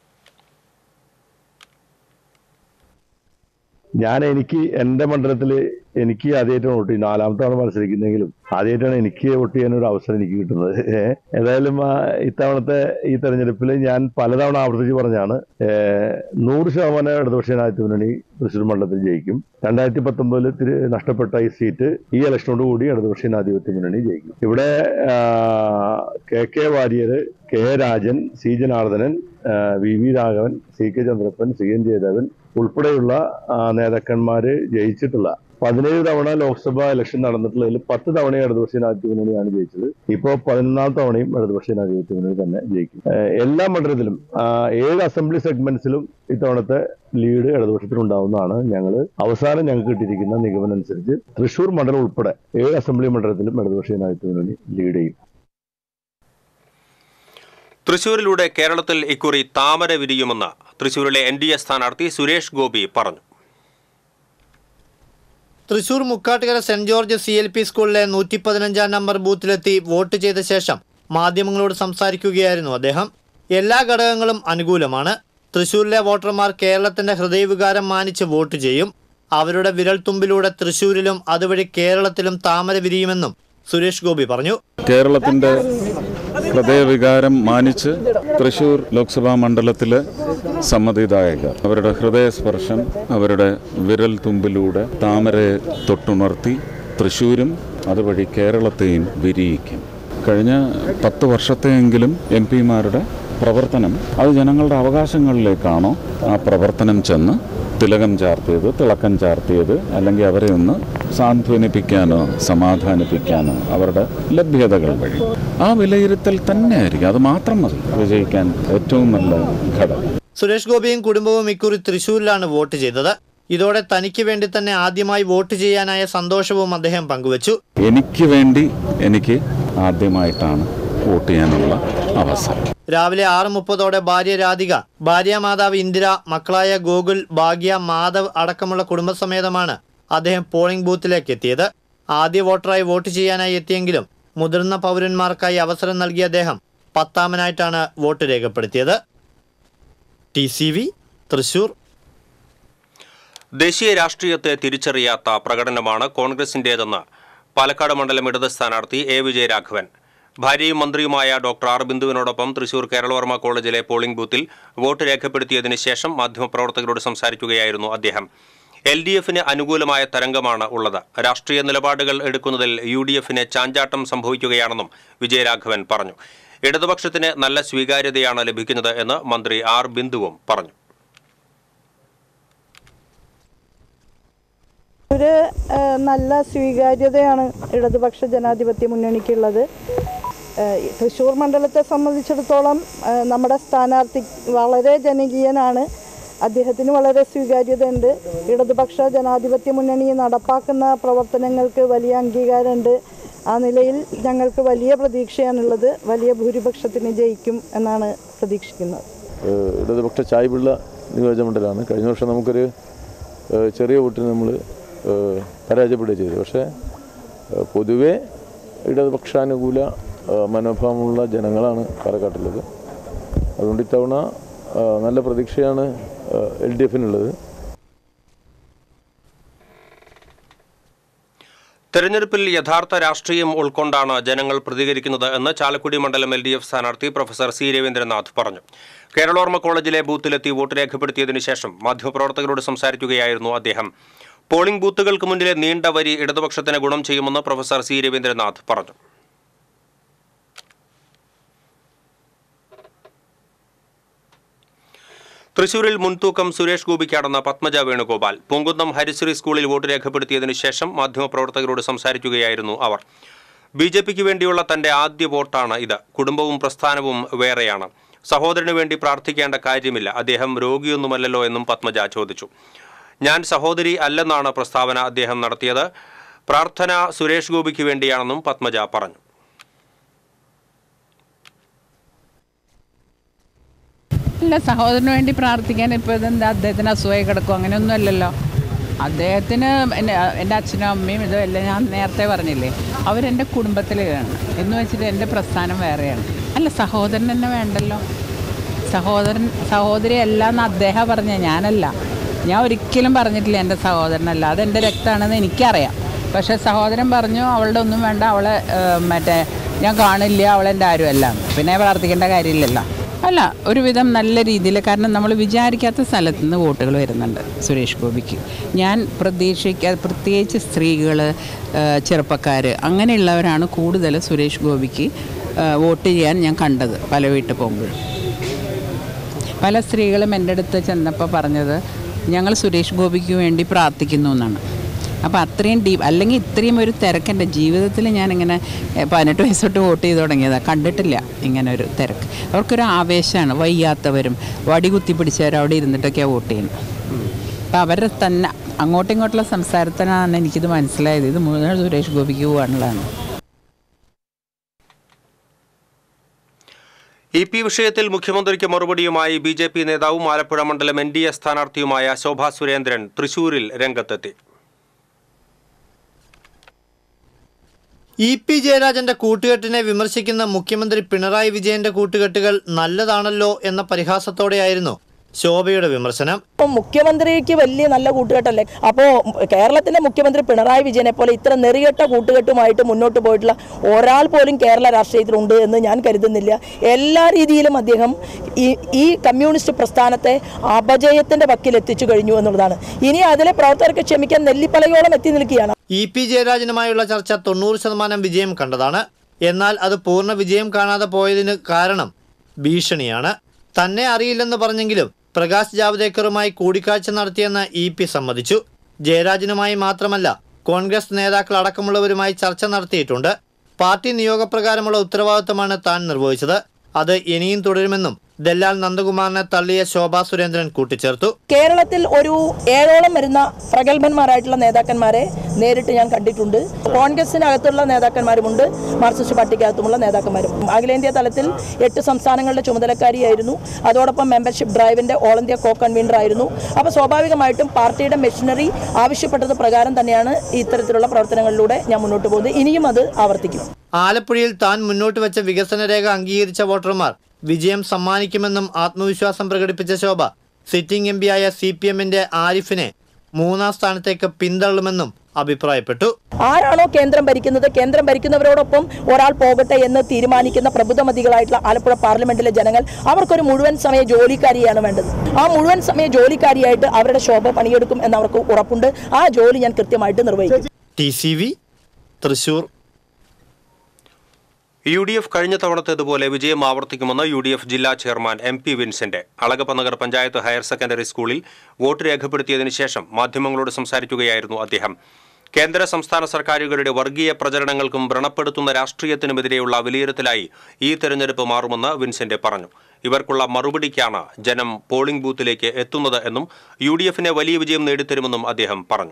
ഞാൻ എനിക്ക് എൻ്റെ മണ്ഡലത്തിൽ എനിക്ക് ആദ്യമായിട്ടാണ് വോട്ട് ചെയ്യുന്നത് നാലാമത്തെ തവണ മത്സരിക്കുന്നെങ്കിലും ആദ്യമായിട്ടാണ് എനിക്ക് വോട്ട് ചെയ്യാനൊരു അവസരം എനിക്ക് കിട്ടുന്നത് ഏഹ് ഏതായാലും ആ, ഇത്തവണത്തെ ഈ തെരഞ്ഞെടുപ്പിൽ ഞാൻ പലതവണ ആവർത്തിച്ച് പറഞ്ഞാണ് ഏഹ് നൂറ് ശതമാനം ഇടതുപക്ഷ ജനാധിപത്യ മുന്നണി തൃശ്ശൂർ മണ്ഡലത്തിൽ ജയിക്കും രണ്ടായിരത്തി പത്തൊമ്പതിൽ തിരി നഷ്ടപ്പെട്ട ഈ സീറ്റ് ഈ ഇലക്ഷനോട് കൂടി ഇടതുപക്ഷ ജനാധിപത്യ മുന്നണി ജയിക്കും ഇവിടെ ആ, K K Warrier K Rajan C Janardhanan ആ, V V Raghavan C K Chandrappan C N Jayadevan ഉൾപ്പെടെയുള്ള ആ, നേതാക്കന്മാര് ജയിച്ചിട്ടുള്ള പതിനേഴ് തവണ ലോക്സഭാ ഇലക്ഷൻ നടന്നിട്ടുള്ളതിൽ പത്ത് തവണ ഇടതുപക്ഷ ജനാധിപത്യ മുന്നണിയാണ് ജയിച്ചത് ഇപ്പോൾ പതിനൊന്നാം തവണയും ഇടതുപക്ഷ ജനാധിപത്യ മുന്നണി തന്നെ ജയിക്കും ഏഹ് എല്ലാ മണ്ഡലത്തിലും ആ, ഏഴ് അസംബ്ലി സെഗ്മെന്റ്സിലും ഇത്തവണത്തെ ലീഡ് ഇടതുപക്ഷത്തിനുണ്ടാവുന്നതാണ് ഞങ്ങൾ അവസാനം ഞങ്ങൾക്ക് കിട്ടിയിരിക്കുന്ന നിഗമനം അനുസരിച്ച് തൃശൂർ മണ്ഡലം ഉൾപ്പെടെ ഏഴ് അസംബ്ലി മണ്ഡലത്തിലും ഇടതുപക്ഷ ജനാധിപത്യ മുന്നണി ലീഡ് ചെയ്യും തൃശൂരിലൂടെ കേരളത്തിൽ ഇക്കുറി താമര വിരിയുമെന്ന് തൃശൂരിലെ എൻ ഡി എ സ്ഥാനാർത്ഥി സുരേഷ് ഗോപി പറഞ്ഞു Thrissur Mukkattukara saint George C L P സ്കൂളിലെ നൂറ്റി പതിനഞ്ചാം നമ്പർ ബൂത്തിലെത്തി വോട്ട് ചെയ്ത ശേഷം മാധ്യമങ്ങളോട് സംസാരിക്കുകയായിരുന്നു അദ്ദേഹം എല്ലാ ഘടകങ്ങളും അനുകൂലമാണ് തൃശൂരിലെ വോട്ടർമാർ കേരളത്തിന്റെ ഹൃദയവികാരം മാനിച്ച് വോട്ട് ചെയ്യും അവരുടെ വിരൽത്തുമ്പിലൂടെ തൃശൂരിലും അതുവഴി കേരളത്തിലും താമര വിരിയുമെന്നും സുരേഷ് ഗോപി പറഞ്ഞു കേരളത്തിൻ്റെ ഹൃദയവികാരം മാനിച്ച് തൃശൂർ ലോക്സഭാ മണ്ഡലത്തിലെ സമ്മതിദായകർ അവരുടെ ഹൃദയസ്പർശം അവരുടെ വിരൽ തുമ്പിലൂടെ താമരയെ തൊട്ടുണർത്തി തൃശൂരും അതുവഴി കേരളത്തെയും വിരിയിക്കും കഴിഞ്ഞ പത്ത് വർഷത്തെയെങ്കിലും എം പിമാരുടെ പ്രവർത്തനം അത് ജനങ്ങളുടെ അവകാശങ്ങളിലേക്കാണോ ആ പ്രവർത്തനം ചെന്ന് തിലകം ചാർത്തിയത് തിളക്കം ചാർത്തിയത് അല്ലെങ്കിൽ അവരെ ഒന്ന് സാന്ത്വനിപ്പിക്കാനോ സമാധാനിപ്പിക്കാനോ അവരുടെ ലഭ്യതകൾ വഴി ആ വിലയിരുത്തൽ തന്നെയായിരിക്കും അത് മാത്രം മതി വിജയിക്കാൻ ഏറ്റവും നല്ല ഘടകം സുരേഷ് ഗോപിയും കുടുംബവും ഇക്കുറി തൃശൂരിലാണ് വോട്ട് ചെയ്തത് ഇതോടെ തനിക്ക് വേണ്ടി തന്നെ ആദ്യമായി വോട്ട് ചെയ്യാനായ സന്തോഷവും അദ്ദേഹം പങ്കുവച്ചു എനിക്ക് വേണ്ടി എനിക്ക് ആദ്യമായിട്ടാണ് വോട്ട് ചെയ്യാനുള്ള അവസരം രാവിലെ ആറ് മുപ്പതോടെ ഭാര്യ രാധിക ഭാര്യ മാതാവ് ഇന്ദിര മക്കളായ ഗോകുൽ ഭാഗ്യ മാധവ് അടക്കമുള്ള കുടുംബസമേതമാണ് അദ്ദേഹം പോളിംഗ് ബൂത്തിലേക്ക് എത്തിയത് ആദ്യ വോട്ടറായി വോട്ട് ചെയ്യാനായി എത്തിയെങ്കിലും മുതിർന്ന പൗരന്മാർക്കായി അവസരം നൽകിയ അദ്ദേഹം പത്താമനായിട്ടാണ് വോട്ട് രേഖപ്പെടുത്തിയത് ടി സി വി തൃശൂർ ദേശീയ രാഷ്ട്രീയത്തെ തിരിച്ചറിയാത്ത പ്രകടനമാണ് കോൺഗ്രസിന്റേതെന്ന് പാലക്കാട് മണ്ഡലം ഇടത് സ്ഥാനാർത്ഥി എ വിജയരാഘവൻ ഭാര്യയും മന്ത്രിയുമായ ഡോക്ടർ ആർ ബിന്ദുവിനോടൊപ്പം തൃശൂർ കേരളവർമ്മ കോളേജിലെ പോളിംഗ് ബൂത്തിൽ വോട്ട് രേഖപ്പെടുത്തിയതിനു ശേഷം മാധ്യമപ്രവർത്തകരോട് സംസാരിക്കുകയായിരുന്നു അദ്ദേഹം എൽ ഡി എഫിന് അനുകൂലമായ തരംഗമാണ് ഉള്ളത് രാഷ്ട്രീയ നിലപാടുകൾ എടുക്കുന്നതിൽ യു ഡി എഫിന് ചാഞ്ചാട്ടം സംഭവിക്കുകയാണെന്നും വിജയരാഘവൻ പറഞ്ഞു ഇടതുപക്ഷത്തിന് നല്ല സ്വീകാര്യതയാണ് ലഭിക്കുന്നത് എന്ന് മന്ത്രി ആർ ബിന്ദുവും പറഞ്ഞു ഒരു ഏഹ്, നല്ല സ്വീകാര്യതയാണ് ഇടതുപക്ഷ ജനാധിപത്യ മുന്നണിക്കുള്ളത് ഏഹ്, തൃശ്ശൂർ മണ്ഡലത്തെ സംബന്ധിച്ചിടത്തോളം ഏഹ്, നമ്മുടെ സ്ഥാനാർത്ഥി വളരെ ജനകീയനാണ് അദ്ദേഹത്തിന് വളരെ സ്വീകാര്യതയുണ്ട് ഇടതുപക്ഷ ജനാധിപത്യ മുന്നണി നടപ്പാക്കുന്ന പ്രവർത്തനങ്ങൾക്ക് വലിയ അംഗീകാരമുണ്ട് ആ നിലയിൽ ഞങ്ങൾക്ക് വലിയ പ്രതീക്ഷയാണുള്ളത് വലിയ ഭൂരിപക്ഷത്തിന് ജയിക്കും എന്നാണ് പ്രതീക്ഷിക്കുന്നത് ഏഹ് ഇടതുപക്ഷ ചായ്പിള്ള നിയോജകമണ്ഡലമാണ് കഴിഞ്ഞ വർഷം നമുക്കൊരു ഏഹ് ചെറിയ വോട്ടിന് നമ്മൾ ഏഹ് പരാജയപ്പെടുക ചെയ്തു പക്ഷേ ഏഹ് പൊതുവേ ഇടതുപക്ഷാനുകൂല ഏഹ് മനോഭാവമുള്ള ജനങ്ങളാണ് പാലക്കാട്ടുള്ളത് അതുകൊണ്ട് ഇത്തവണ ഏഹ് നല്ല പ്രതീക്ഷയാണ് എൽ ഡി എഫിനുള്ളത് തെരഞ്ഞെടുപ്പിൽ യഥാർത്ഥ രാഷ്ട്രീയം ഉൾക്കൊണ്ടാണ് ജനങ്ങൾ പ്രതികരിക്കുന്നത് എന്ന് ചാലക്കുടി മണ്ഡലം എൽ ഡി എഫ് സ്ഥാനാർത്ഥി പ്രൊഫസർ സി രവീന്ദ്രനാഥ് പറഞ്ഞു കേരളോർമ്മ കോളേജിലെ ബൂത്തിലെത്തി വോട്ട് രേഖപ്പെടുത്തിയതിനു ശേഷം മാധ്യമപ്രവർത്തകരോട് സംസാരിക്കുകയായിരുന്നു അദ്ദേഹം പോളിംഗ് ബൂത്തുകൾക്ക് മുന്നിലെ നീണ്ട വരി ഇടതുപക്ഷത്തിന് ഗുണം ചെയ്യുമെന്ന് പ്രൊഫസർ സി രവീന്ദ്രനാഥ് പറഞ്ഞു തൃശൂരിൽ മുൻതൂക്കം സുരേഷ് ഗോപിക്കാണെന്ന പത്മജ വേണുഗോപാൽ പൂങ്കുന്നം ഹരിശ്രീ സ്കൂളിൽ വോട്ട് രേഖപ്പെടുത്തിയതിനു ശേഷം മാധ്യമപ്രവർത്തകരോട് സംസാരിക്കുകയായിരുന്നു അവർ ബി ജെ പിക്ക് വേണ്ടിയുള്ള തന്റെ ആദ്യ വോട്ടാണ് ഇത് കുടുംബവും പ്രസ്ഥാനവും വേറെയാണ് സഹോദരന് വേണ്ടി പ്രാർത്ഥിക്കേണ്ട കാര്യമില്ല അദ്ദേഹം രോഗിയൊന്നുമല്ലല്ലോ എന്നും പത്മജ ചോദിച്ചു ഞാൻ സഹോദരി അല്ലെന്നാണ് പ്രസ്താവന അദ്ദേഹം നടത്തിയത് പ്രാർത്ഥന സുരേഷ് ഗോപിക്ക് വേണ്ടിയാണെന്നും പത്മജ പറഞ്ഞു ഇല്ല സഹോദരന് വേണ്ടി പ്രാർത്ഥിക്കാൻ ഇപ്പോൾ ഇതെന്താ അദ്ദേഹത്തിന് അസുഖമായി കിടക്കും അങ്ങനെയൊന്നും അല്ലല്ലോ അദ്ദേഹത്തിന് എൻ്റെ എൻ്റെ അച്ഛനും അമ്മയും ഇതുമല്ല ഞാൻ നേരത്തെ പറഞ്ഞില്ലേ അവരെൻ്റെ കുടുംബത്തിലാണ് എന്ന് വെച്ചിട്ട് എൻ്റെ പ്രസ്ഥാനം വേറെയാണ് അല്ല സഹോദരൻ തന്നെ വേണ്ടല്ലോ സഹോദരൻ സഹോദരി അല്ല എന്ന് അദ്ദേഹം പറഞ്ഞ ഞാനല്ല ഞാൻ ഒരിക്കലും പറഞ്ഞിട്ടില്ല എൻ്റെ സഹോദരനല്ല അതെൻ്റെ രക്തമാണെന്ന് എനിക്കറിയാം പക്ഷേ സഹോദരൻ പറഞ്ഞു അവളുടെ ഒന്നും വേണ്ട അവളെ ഏഹ്, മറ്റേ ഞാൻ കാണില്ല അവളെൻ്റെ ആരുമല്ല പിന്നെ പ്രാർത്ഥിക്കേണ്ട കാര്യമില്ലല്ലോ അല്ല ഒരുവിധം നല്ല രീതിയിൽ കാരണം നമ്മൾ വിചാരിക്കാത്ത സ്ഥലത്ത് നിന്ന് വോട്ടുകൾ വരുന്നുണ്ട് സുരേഷ് ഗോപിക്ക് ഞാൻ പ്രതീക്ഷിക്കാ പ്രത്യേകിച്ച് സ്ത്രീകൾ ചെറുപ്പക്കാർ അങ്ങനെയുള്ളവരാണ് കൂടുതൽ സുരേഷ് ഗോപിക്ക് ആ, വോട്ട് ചെയ്യാൻ ഞാൻ കണ്ടത് പല വീട്ടിൽ പോകുമ്പോഴും പല സ്ത്രീകളും എൻ്റെ അടുത്ത് ചെന്നപ്പോൾ പറഞ്ഞത് ഞങ്ങൾ സുരേഷ് ഗോപിക്ക് വേണ്ടി പ്രാർത്ഥിക്കുന്നു എന്നാണ് അപ്പോൾ അത്രയും ഡീപ്പ് അല്ലെങ്കിൽ ഇത്രയും ഒരു തിരക്ക് എൻ്റെ ജീവിതത്തിൽ ഞാനിങ്ങനെ എ, പതിനെട്ട് വയസ്സ് തൊട്ട് വോട്ട് ചെയ്ത് തുടങ്ങിയതാണ് കണ്ടിട്ടില്ല ഇങ്ങനെ ഒരു തിരക്ക് അവർക്കൊരു ആവേശമാണ് വയ്യാത്തവരും വടി കുത്തി പിടിച്ചവർ അവിടെ ഇരുന്നിട്ടൊക്കെയാണ് വോട്ട് ചെയ്യുന്നത് അപ്പോൾ അവരുടെ തന്നെ അങ്ങോട്ടും ഇങ്ങോട്ടുള്ള സംസാരത്തിനാണ് എനിക്കിത് മനസ്സിലായത് ഇത് മുഴുവൻ സുരേഷ് ഗോപിക്ക് പോകാനുള്ളതാണ് ഇ പി വിഷയത്തിൽ മുഖ്യമന്ത്രിക്ക് മറുപടിയുമായി ബി ജെ പി നേതാവും ആലപ്പുഴ മണ്ഡലം എൻ ഡി എ സ്ഥാനാർത്ഥിയുമായ ശോഭാ സുരേന്ദ്രൻ തൃശൂരിൽ രംഗത്തെത്തി ഇ പി ജയരാജന്റെ കൂട്ടുകെട്ടിനെ വിമർശിക്കുന്ന മുഖ്യമന്ത്രി പിണറായി വിജയന്റെ കൂട്ടുകെട്ടുകൾ നല്ലതാണല്ലോ എന്ന പരിഹാസത്തോടെയായിരുന്നു ശോഭയുടെ വിമർശനം അപ്പം മുഖ്യമന്ത്രിക്ക് വലിയ നല്ല കൂട്ടുകെട്ടല്ലേ അപ്പോൾ കേരളത്തിന്റെ മുഖ്യമന്ത്രി പിണറായി വിജയനെ പോലെ ഇത്ര നെറികെട്ട കൂട്ടുകെട്ടുമായിട്ട് മുന്നോട്ട് പോയിട്ടുള്ള ഒരാൾ പോലും കേരള രാഷ്ട്രീയത്തിലുണ്ട് എന്ന് ഞാൻ കരുതുന്നില്ല എല്ലാ രീതിയിലും അദ്ദേഹം ഈ ഈ കമ്മ്യൂണിസ്റ്റ് പ്രസ്ഥാനത്തെ അപജയത്തിന്റെ വക്കിൽ എത്തിച്ചു കഴിഞ്ഞു എന്നുള്ളതാണ് ഇനി അതിലെ പ്രവർത്തകർക്ക് ക്ഷമിക്കാൻ നെല്ലിപ്പലയോളം എത്തി നിൽക്കുകയാണ് ഇ പി ജയരാജനുമായുള്ള ചർച്ച തൊണ്ണൂറ് ശതമാനം വിജയം കണ്ടതാണ് എന്നാൽ അത് പൂർണ്ണ വിജയം കാണാതെ പോയതിന് കാരണം ഭീഷണിയാണ് തന്നെ അറിയില്ലെന്ന് പറഞ്ഞെങ്കിലും പ്രകാശ് ജാവ്ദേക്കറുമായി കൂടിക്കാഴ്ച നടത്തിയെന്ന് ഇ പി സമ്മതിച്ചു ജയരാജനുമായി മാത്രമല്ല കോൺഗ്രസ് നേതാക്കൾ അടക്കമുള്ളവരുമായി ചർച്ച നടത്തിയിട്ടുണ്ട് പാർട്ടി നിയോഗപ്രകാരമുള്ള ഉത്തരവാദിത്തമാണ് താൻ നിർവഹിച്ചത് അത് ഇനിയും തുടരുമെന്നും ദല്ലാൽ നന്ദകുമാറിനെ തള്ളിയ ശോഭാ സുരേന്ദ്രൻ കൂട്ടിച്ചേർത്തു കേരളത്തിൽ ഒരു ഏഴോളം വരുന്ന പ്രഗത്ഭന്മാരായിട്ടുള്ള നേതാക്കന്മാരെ നേരിട്ട് ഞാൻ കണ്ടിട്ടുണ്ട് കോൺഗ്രസിനകത്തുള്ള നേതാക്കന്മാരുമുണ്ട് മാർക്സിസ്റ്റ് പാർട്ടിക്കകത്തുമുള്ള നേതാക്കന്മാരും അഖിലേന്ത്യാ തലത്തിൽ എട്ട് സംസ്ഥാനങ്ങളുടെ ചുമതലക്കാരിയായിരുന്നു അതോടൊപ്പം മെമ്പർഷിപ്പ് ഡ്രൈവിന്റെ ഓൾ ഇന്ത്യ കോ കൺവീനർ ആയിരുന്നു അപ്പോൾ സ്വാഭാവികമായിട്ടും പാർട്ടിയുടെ മെഷീനറി ആവശ്യപ്പെട്ടത് പ്രകാരം തന്നെയാണ് ഇത്തരത്തിലുള്ള പ്രവർത്തനങ്ങളിലൂടെ ഞാൻ മുന്നോട്ട് പോകുന്നത് ഇനിയും അത് ആവർത്തിക്കും ആലപ്പുഴയിൽ താൻ മുന്നോട്ട് വെച്ച വികസന രേഖ അംഗീകരിച്ച വോട്ടർമാർ വിജയം സമ്മാനിക്കുമെന്നും ആത്മവിശ്വാസം പ്രകടിപ്പിച്ച ശോഭ സിറ്റിംഗ് എം പിയായ സി പി എമ്മിന്റെ ആരിഫിനെ മൂന്നാം സ്ഥാനത്തേക്ക് പിന്തള്ളുമെന്നും അഭിപ്രായപ്പെട്ടു ആരാണോ കേന്ദ്രം ഭരിക്കുന്നത് കേന്ദ്രം ഭരിക്കുന്നവരോടൊപ്പം ഒരാൾ പോകട്ടെ എന്ന് തീരുമാനിക്കുന്ന പ്രബുദ്ധമതികളായിട്ടുള്ള ആലപ്പുഴ പാർലമെന്റിലെ ജനങ്ങൾ അവർക്കൊരു മുഴുവൻ സമയ ജോലിക്കാരിയാണ് വേണ്ടത് ആ മുഴുവൻ സമയ ജോലിക്കാരിയായിട്ട് അവരുടെ ശോഭ പണിയെടുക്കും എന്ന് അവർക്ക് ഉറപ്പുണ്ട് ആ ജോലി ഞാൻ കൃത്യമായിട്ട് നിർവഹിക്കും T C V Thrissur U D F കഴിഞ്ഞ തവണത്തേതുപോലെ വിജയം ആവർത്തിക്കുമെന്ന് യു ഡി എഫ് ജില്ലാ chairman M P Vincent Alagappa Nagar panchayat higher secondary സ്കൂളിൽ വോട്ട് രേഖപ്പെടുത്തിയതിനു ശേഷം മാധ്യമങ്ങളോട് സംസാരിക്കുകയായിരുന്നു അദ്ദേഹം കേന്ദ്ര സംസ്ഥാന സർക്കാരുകളുടെ വർഗീയ പ്രചരണങ്ങൾക്കും വ്രണപ്പെടുത്തുന്ന രാഷ്ട്രീയത്തിനുമെതിരെയുള്ള വിലയിരുത്തലായി ഈ തെരഞ്ഞെടുപ്പ് മാറുമെന്ന് വിൻസെന്റ് പറഞ്ഞു ഇവർക്കുള്ള മറുപടിക്കാണ് ജനം പോളിംഗ് ബൂത്തിലേക്ക് എത്തുന്നത് എന്നും യു ഡി എഫിന് വലിയ വിജയം നേടിത്തരുമെന്നും അദ്ദേഹം പറഞ്ഞു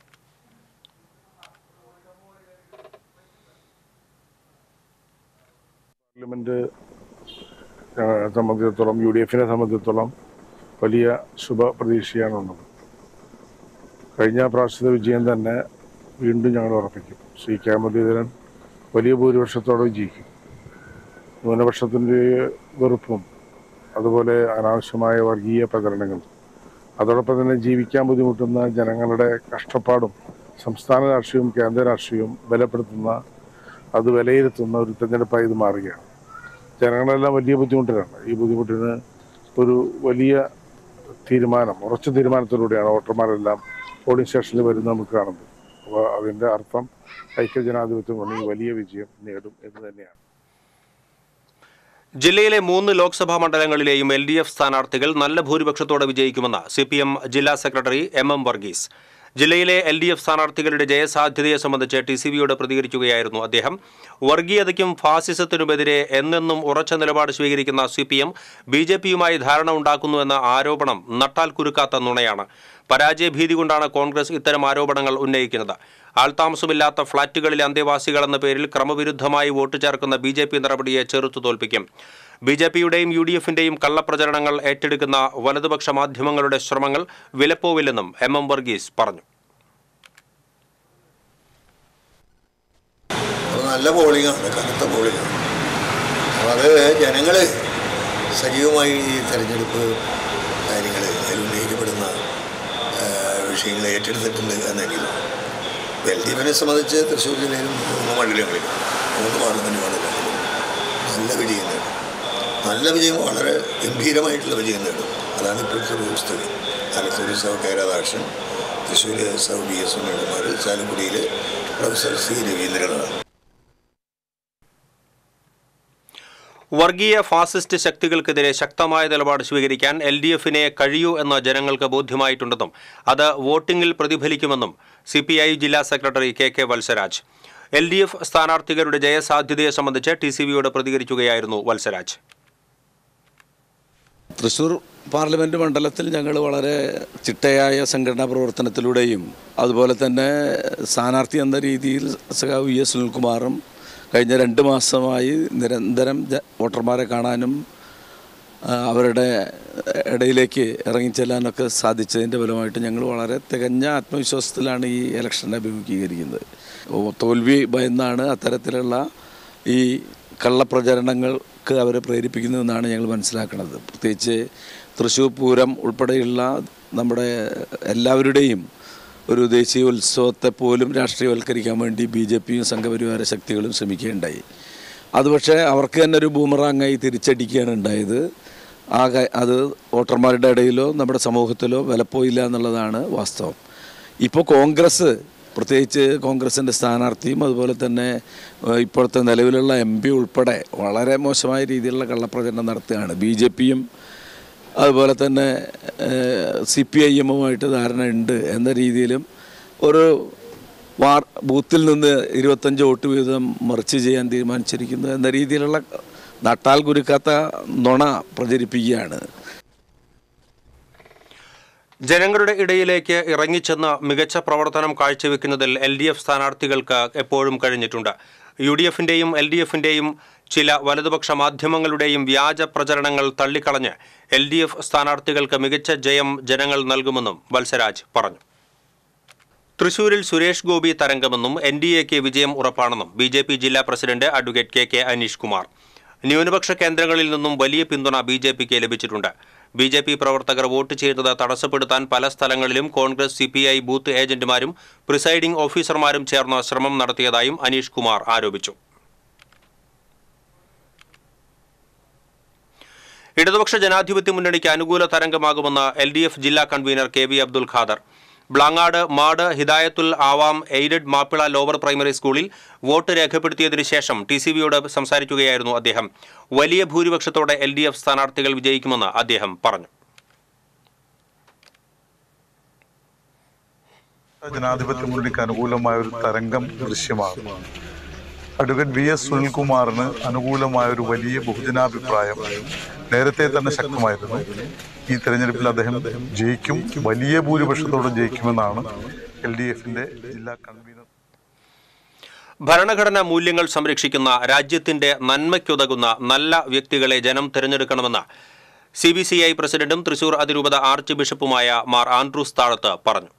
പാർലമെന്റ് ഞങ്ങളെ സംബന്ധിച്ചിടത്തോളം യു ഡി എഫിനെ സംബന്ധിച്ചിടത്തോളം വലിയ ശുഭ പ്രതീക്ഷയാണുള്ളത് കഴിഞ്ഞ പ്രാവശ്യത്തെ വിജയം തന്നെ വീണ്ടും ഞങ്ങൾ ഉറപ്പിക്കും ശ്രീ കെ മുരളീധരൻ വലിയ ഭൂരിപക്ഷത്തോടെ വിജയിക്കും ന്യൂനപക്ഷത്തിൻ്റെ വെറുപ്പും അതുപോലെ അനാവശ്യമായ വർഗീയ പ്രചരണങ്ങൾ അതോടൊപ്പം തന്നെ ജീവിക്കാൻ ബുദ്ധിമുട്ടുന്ന ജനങ്ങളുടെ കഷ്ടപ്പാടും സംസ്ഥാന രാഷ്ട്രീയവും കേന്ദ്ര രാഷ്ട്രീയവും ബലപ്പെടുത്തുന്ന അത് വിലയിരുത്തുന്ന ഒരു തെരഞ്ഞെടുപ്പായി ഇത് മാറുകയാണ് ജനങ്ങളെല്ലാം വലിയ ബുദ്ധിമുട്ടിലാണ് ഈ ബുദ്ധിമുട്ടിന് ഒരു വലിയ തീരുമാനം ഉറച്ച തീരുമാനത്തിലൂടെയാണ് വോട്ടർമാരെല്ലാം പോളിംഗ് സ്റ്റേഷനിൽ വരുന്നത് നമുക്ക് കാണുന്നത് അപ്പോൾ അതിൻ്റെ അർത്ഥം ഐക്യജനാധിപത്യം കൊണ്ട് വലിയ വിജയം നേടും എന്ന് തന്നെയാണ് ജില്ലയിലെ മൂന്ന് ലോക്സഭാ മണ്ഡലങ്ങളിലെയും എൽ ഡി എഫ് സ്ഥാനാർത്ഥികൾ നല്ല ഭൂരിപക്ഷത്തോടെ വിജയിക്കുമെന്ന് സി പി എം ജില്ലാ സെക്രട്ടറി എം എം വർഗീസ് ജില്ലയിലെ എൽ ഡി എഫ് സ്ഥാനാർത്ഥികളുടെ ജയസാധ്യതയെ സംബന്ധിച്ച് ടി സി ബിയോട് പ്രതികരിക്കുകയായിരുന്നു അദ്ദേഹം വർഗീയതയ്ക്കും ഫാസിസത്തിനുമെതിരെ എന്നെന്നും ഉറച്ച നിലപാട് സ്വീകരിക്കുന്ന C P M B J പിയുമായി ധാരണ ഉണ്ടാക്കുന്നുവെന്ന ആരോപണം നട്ടാൽ കുരുക്കാത്ത നുണയാണ് പരാജയഭീതി കൊണ്ടാണ് കോൺഗ്രസ് ഇത്തരം ആരോപണങ്ങൾ ഉന്നയിക്കുന്നത് ആൾതാമസമില്ലാത്ത ഫ്ളാറ്റുകളിലെ അന്തേവാസികൾ എന്ന പേരിൽ ക്രമവിരുദ്ധമായി വോട്ട് ചേർക്കുന്ന ബി ജെ പി നടപടിയെ ചെറുത്തു തോൽപ്പിക്കും ബി ജെ പിയുടെയും യു ഡി എഫിന്റെയും കള്ളപ്രചരണങ്ങൾ ഏറ്റെടുക്കുന്ന വലതുപക്ഷ മാധ്യമങ്ങളുടെ ശ്രമങ്ങൾ വിലപ്പോവില്ലെന്നും എം എം വർഗീസ് പറഞ്ഞു അപ്പോൾ നല്ല പോളിംഗാണ് കനത്ത പോളിംഗാണ് അപ്പോൾ അത് ജനങ്ങൾ സജീവമായി ഈ തെരഞ്ഞെടുപ്പ് കാര്യങ്ങൾ അതിൽ ഉന്നയിക്കപ്പെടുന്ന വിഷയങ്ങൾ ഏറ്റെടുത്തിട്ടുണ്ട് എന്ന് എനിക്ക് തോന്നുന്നു എൽ ഡി എഫിനെ സംബന്ധിച്ച് തൃശ്ശൂർ ജില്ലയിലും മൂന്ന് മണ്ഡലങ്ങളിൽ മൂന്ന് പാർലമെൻറ്റ് മണ്ഡലങ്ങളിലും നല്ല വിജയം നേടും നല്ല വിജയം വളരെ ഗംഭീരമായിട്ടുള്ള വിജയം നേടും അതാണ് ഇപ്പോഴത്തെ ഒരു സ്ഥിതി ആലത്തൂർ സൗ കെ രാധാകൃഷ്ണൻ തൃശ്ശൂർ സൗ ബി എസ് സുനിൽകുമാർ ചാലക്കുടിയിൽ പ്രൊഫസർ സി രവീന്ദ്രനാഥ് വർഗീയ ഫാസിസ്റ്റ് ശക്തികൾക്കെതിരെ ശക്തമായ നിലപാട് സ്വീകരിക്കാൻ എൽ ഡി എഫിനെ കഴിയൂ എന്ന് ജനങ്ങൾക്ക് ബോധ്യമായിട്ടുണ്ടെന്നും അത് വോട്ടിംഗിൽ പ്രതിഫലിക്കുമെന്നും സി പി ഐ ജില്ലാ secretary K K Valsaraj L D F സ്ഥാനാർത്ഥികളുടെ ജയസാധ്യതയെ സംബന്ധിച്ച് ടി സി ബിയോട് പ്രതികരിക്കുകയായിരുന്നു വത്സരാജ് തൃശ്ശൂർ പാർലമെൻറ്റ് മണ്ഡലത്തിൽ ഞങ്ങൾ വളരെ ചിട്ടയായ സംഘടനാ പ്രവർത്തനത്തിലൂടെയും അതുപോലെ തന്നെ സ്ഥാനാർത്ഥി എന്ന രീതിയിൽ സഖാവ് വി എസ് സുനിൽകുമാറും കഴിഞ്ഞ രണ്ട് മാസമായി നിരന്തരം ജ- വോട്ടർമാരെ കാണാനും ആ, അവരുടെ ഇടയിലേക്ക് ഇറങ്ങിച്ചെല്ലാനൊക്കെ സാധിച്ചതിൻ്റെ ഫലമായിട്ട് ഞങ്ങൾ വളരെ തികഞ്ഞ ആത്മവിശ്വാസത്തിലാണ് ഈ ഇലക്ഷനെ അഭിമുഖീകരിക്കുന്നത് ഓ, തോൽവി ഭയന്നാണ് അത്തരത്തിലുള്ള ഈ കള്ളപ്രചരണങ്ങൾക്ക് അവരെ പ്രേരിപ്പിക്കുന്നതെന്നാണ് ഞങ്ങൾ മനസ്സിലാക്കുന്നത് പ്രത്യേകിച്ച് തൃശ്ശൂർ പൂരം ഉൾപ്പെടെയുള്ള നമ്മുടെ എല്ലാവരുടെയും ഒരു ദേശീയ ഉത്സവത്തെ പോലും രാഷ്ട്രീയവൽക്കരിക്കാൻ വേണ്ടി ബി ജെ പിയും സംഘപരിവാര ശക്തികളും ശ്രമിക്കുകയുണ്ടായി അത് പക്ഷേ അവർക്ക് തന്നെ ഒരു ബൂമറാങ്ങായി തിരിച്ചടിക്കുകയാണ് ഉണ്ടായത് ആ ക- അത് വോട്ടർമാരുടെ ഇടയിലോ നമ്മുടെ സമൂഹത്തിലോ വിലപ്പോയില്ല എന്നുള്ളതാണ് വാസ്തവം ഇപ്പോൾ കോൺഗ്രസ് പ്രത്യേകിച്ച് കോൺഗ്രസിൻ്റെ സ്ഥാനാർത്ഥിയും അതുപോലെ തന്നെ ഏഹ്, ഇപ്പോഴത്തെ നിലവിലുള്ള എം പി ഉൾപ്പെടെ വളരെ മോശമായ രീതിയിലുള്ള കള്ളപ്രചരണം നടത്തുകയാണ് ബി ജെ പിയും അതുപോലെ തന്നെ സി പി ഐ എമ്മുമായിട്ട് ധാരണ ഉണ്ട് എന്ന രീതിയിലും ഒരു വാർ ബൂത്തിൽ നിന്ന് ഇരുപത്തഞ്ച് വോട്ട് വീതം മറിച്ച് ചെയ്യാൻ തീരുമാനിച്ചിരിക്കുന്നു എന്ന രീതിയിലുള്ള നട്ടാൽ കുരുക്കാത്ത നുണ പ്രചരിപ്പിക്കുകയാണ് ജനങ്ങളുടെ ഇടയിലേക്ക് ഇറങ്ങിച്ചെന്ന് മികച്ച പ്രവർത്തനം കാഴ്ചവെക്കുന്നതിൽ എൽ ഡി എഫ് സ്ഥാനാർത്ഥികൾക്ക് എപ്പോഴും കഴിഞ്ഞിട്ടുണ്ട് യു ഡി എഫിന്റെയും എൽ ഡി എഫിന്റെയും ചില വലതുപക്ഷ മാധ്യമങ്ങളുടെയും വ്യാജ പ്രചരണങ്ങൾ തള്ളിക്കളഞ്ഞ് എൽ ഡി എഫ് സ്ഥാനാർത്ഥികൾക്ക് മികച്ച ജയം ജനങ്ങൾ നൽകുമെന്നും വത്സരാജ് പറഞ്ഞു തൃശൂരിൽ സുരേഷ് ഗോപി തരംഗമെന്നും എൻ ഡി എക്ക് വിജയം ഉറപ്പാണെന്നും ബി ജെ പി ജില്ലാ president advocate K K Aneesh Kumar ന്യൂനപക്ഷ കേന്ദ്രങ്ങളിൽ നിന്നും വലിയ പിന്തുണ ബി ജെ പിക്ക് ലഭിച്ചിട്ടുണ്ട് ബി ജെ പി പ്രവർത്തകർ വോട്ട് ചെയ്യുന്നത് തടസ്സപ്പെടുത്താൻ പല സ്ഥലങ്ങളിലും Congress C P I booth ഏജന്റുമാരും പ്രിസൈഡിംഗ് ഓഫീസർമാരും ചേർന്ന് ശ്രമം നടത്തിയതായും അനീഷ് കുമാർ ആരോപിച്ചു ഇടതുപക്ഷ ജനാധിപത്യ മുന്നണിക്ക് അനുകൂല തരംഗമാകുമെന്ന് എൽ ഡി എഫ് ജില്ലാ convener K V Abdul Khader Blangad മാട് ഹിദായത്തുൽ ആവാം എയ്ഡഡ് മാപ്പിള ലോവർ പ്രൈമറി സ്കൂളിൽ വോട്ട് രേഖപ്പെടുത്തിയതിനു ശേഷം ടി സി ബിയോട് സംസാരിക്കുകയായിരുന്നു അദ്ദേഹം വലിയ ഭൂരിപക്ഷത്തോടെ എൽ ഡി എഫ് സ്ഥാനാർത്ഥികൾ വിജയിക്കുമെന്ന് അദ്ദേഹം പറഞ്ഞു ജനാധിപത്യ മുന്നണിക്ക് അനുകൂലമായ ഒരു തരംഗം ദൃശ്യമാകും അഡ്വക്കേറ്റ് വി എസ് സുനിൽകുമാറിന് അനുകൂലമായ ഒരു വലിയ ബഹുജനാഭിപ്രായം നേരത്തെ തന്നെ ശക്തമായിരുന്നു ഈ തെരഞ്ഞെടുപ്പിൽ അദ്ദേഹം ജയിക്കും വലിയ ഭൂരിപക്ഷത്തോടെ ജയിക്കുമെന്നാണ് എൽ ഡി എഫിന്റെ ജില്ലാ കൺവീനർ ഭരണഘടനാ മൂല്യങ്ങൾ സംരക്ഷിക്കുന്ന രാജ്യത്തിന്റെ നന്മയ്ക്കുതകുന്ന നല്ല വ്യക്തികളെ ജനം തിരഞ്ഞെടുക്കണമെന്ന് സി ബി സി ഐ പ്രസിഡന്റും തൃശൂർ അതിരൂപത ആർച്ച് ബിഷപ്പുമായ മാർ ആൻഡ്രൂസ് താഴത്ത് പറഞ്ഞു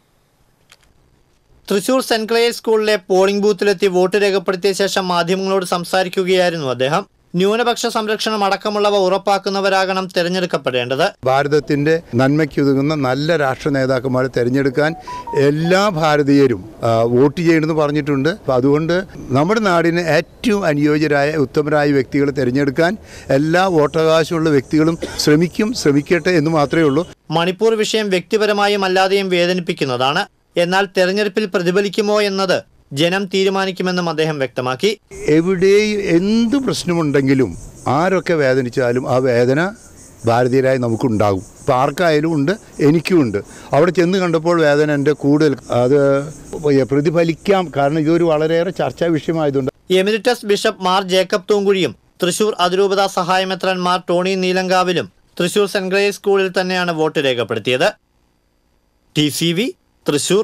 തൃശൂർ സെന്റ് ക്ലേയർ സ്കൂളിലെ പോളിംഗ് ബൂത്തിലെത്തി വോട്ട് രേഖപ്പെടുത്തിയ ശേഷം മാധ്യമങ്ങളോട് സംസാരിക്കുകയായിരുന്നു അദ്ദേഹം ന്യൂനപക്ഷ സംരക്ഷണം അടക്കമുള്ളവ ഉറപ്പാക്കുന്നവരാകണം തിരഞ്ഞെടുക്കപ്പെടേണ്ടത് ഭാരതത്തിൻ്റെ നന്മയ്ക്കുതകുന്ന നല്ല രാഷ്ട്ര നേതാക്കന്മാരെ തിരഞ്ഞെടുക്കാൻ എല്ലാ ഭാരതീയരും ആ, വോട്ട് ചെയ്യണമെന്ന് പറഞ്ഞിട്ടുണ്ട് അപ്പോൾ അതുകൊണ്ട് നമ്മുടെ നാടിന് ഏറ്റവും അനുയോജ്യരായ ഉത്തമരായ വ്യക്തികളെ തിരഞ്ഞെടുക്കാൻ എല്ലാ വോട്ടവകാശമുള്ള വ്യക്തികളും ശ്രമിക്കും ശ്രമിക്കട്ടെ എന്ന് മാത്രമേ ഉള്ളൂ മണിപ്പൂർ വിഷയം വ്യക്തിപരമായും അല്ലാതെയും വേദനിപ്പിക്കുന്നതാണ് എന്നാൽ തെരഞ്ഞെടുപ്പിൽ പ്രതിഫലിക്കുമോ എന്നത് ജനം തീരുമാനിക്കുമെന്നും അദ്ദേഹം വ്യക്തമാക്കി എവിടെയും എന്ത് പ്രശ്നമുണ്ടെങ്കിലും ആരൊക്കെ വേദനിച്ചാലും ആ വേദന ഭാരതീയരായി നമുക്കുണ്ടാകും ഇപ്പം ആർക്കായാലും ഉണ്ട് എനിക്കുമുണ്ട് അവിടെ ചെന്ന് കണ്ടപ്പോൾ വേദന എൻ്റെ കൂടുതൽ അത് പ്രതിഫലിക്കാം കാരണം ഇതൊരു വളരെയേറെ ചർച്ചാ വിഷയമായതുകൊണ്ട് എമിരിറ്റസ് ബിഷപ്പ് മാർ ജേക്കബ് തൂങ്കുഴിയും തൃശൂർ അതിരൂപത സഹായമെത്രൻ മാർ ടോണി നീലങ്കാവിലും തൃശൂർ സെന്റ് ഗ്രേസ് സ്കൂളിൽ തന്നെയാണ് വോട്ട് രേഖപ്പെടുത്തിയത് T C V Thrissur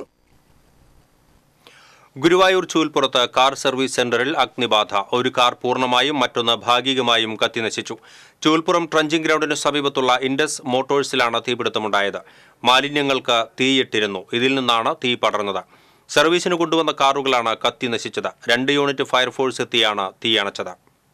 Guruvayur ചൂൽപ്പുറത്ത് കാർ സർവീസ് സെന്ററിൽ അഗ്നിബാധ ഒരു കാർ പൂർണ്ണമായും മറ്റൊന്ന് ഭാഗികമായും കത്തിനശിച്ചു ചൂൽപ്പുറം ട്രഞ്ചിംഗ് ഗ്രൗണ്ടിന് സമീപത്തുള്ള ഇൻഡസ് മോട്ടോഴ്സിലാണ് തീപിടുത്തമുണ്ടായത് മാലിന്യങ്ങൾക്ക് തീയിട്ടിരുന്നു ഇതിൽ നിന്നാണ് തീ പടർന്നത് സർവീസിന് കൊണ്ടുവന്ന കാറുകളാണ് കത്തി നശിച്ചത് രണ്ട് യൂണിറ്റ് ഫയർഫോഴ്സ് എത്തിയാണ് തീയണച്ചത്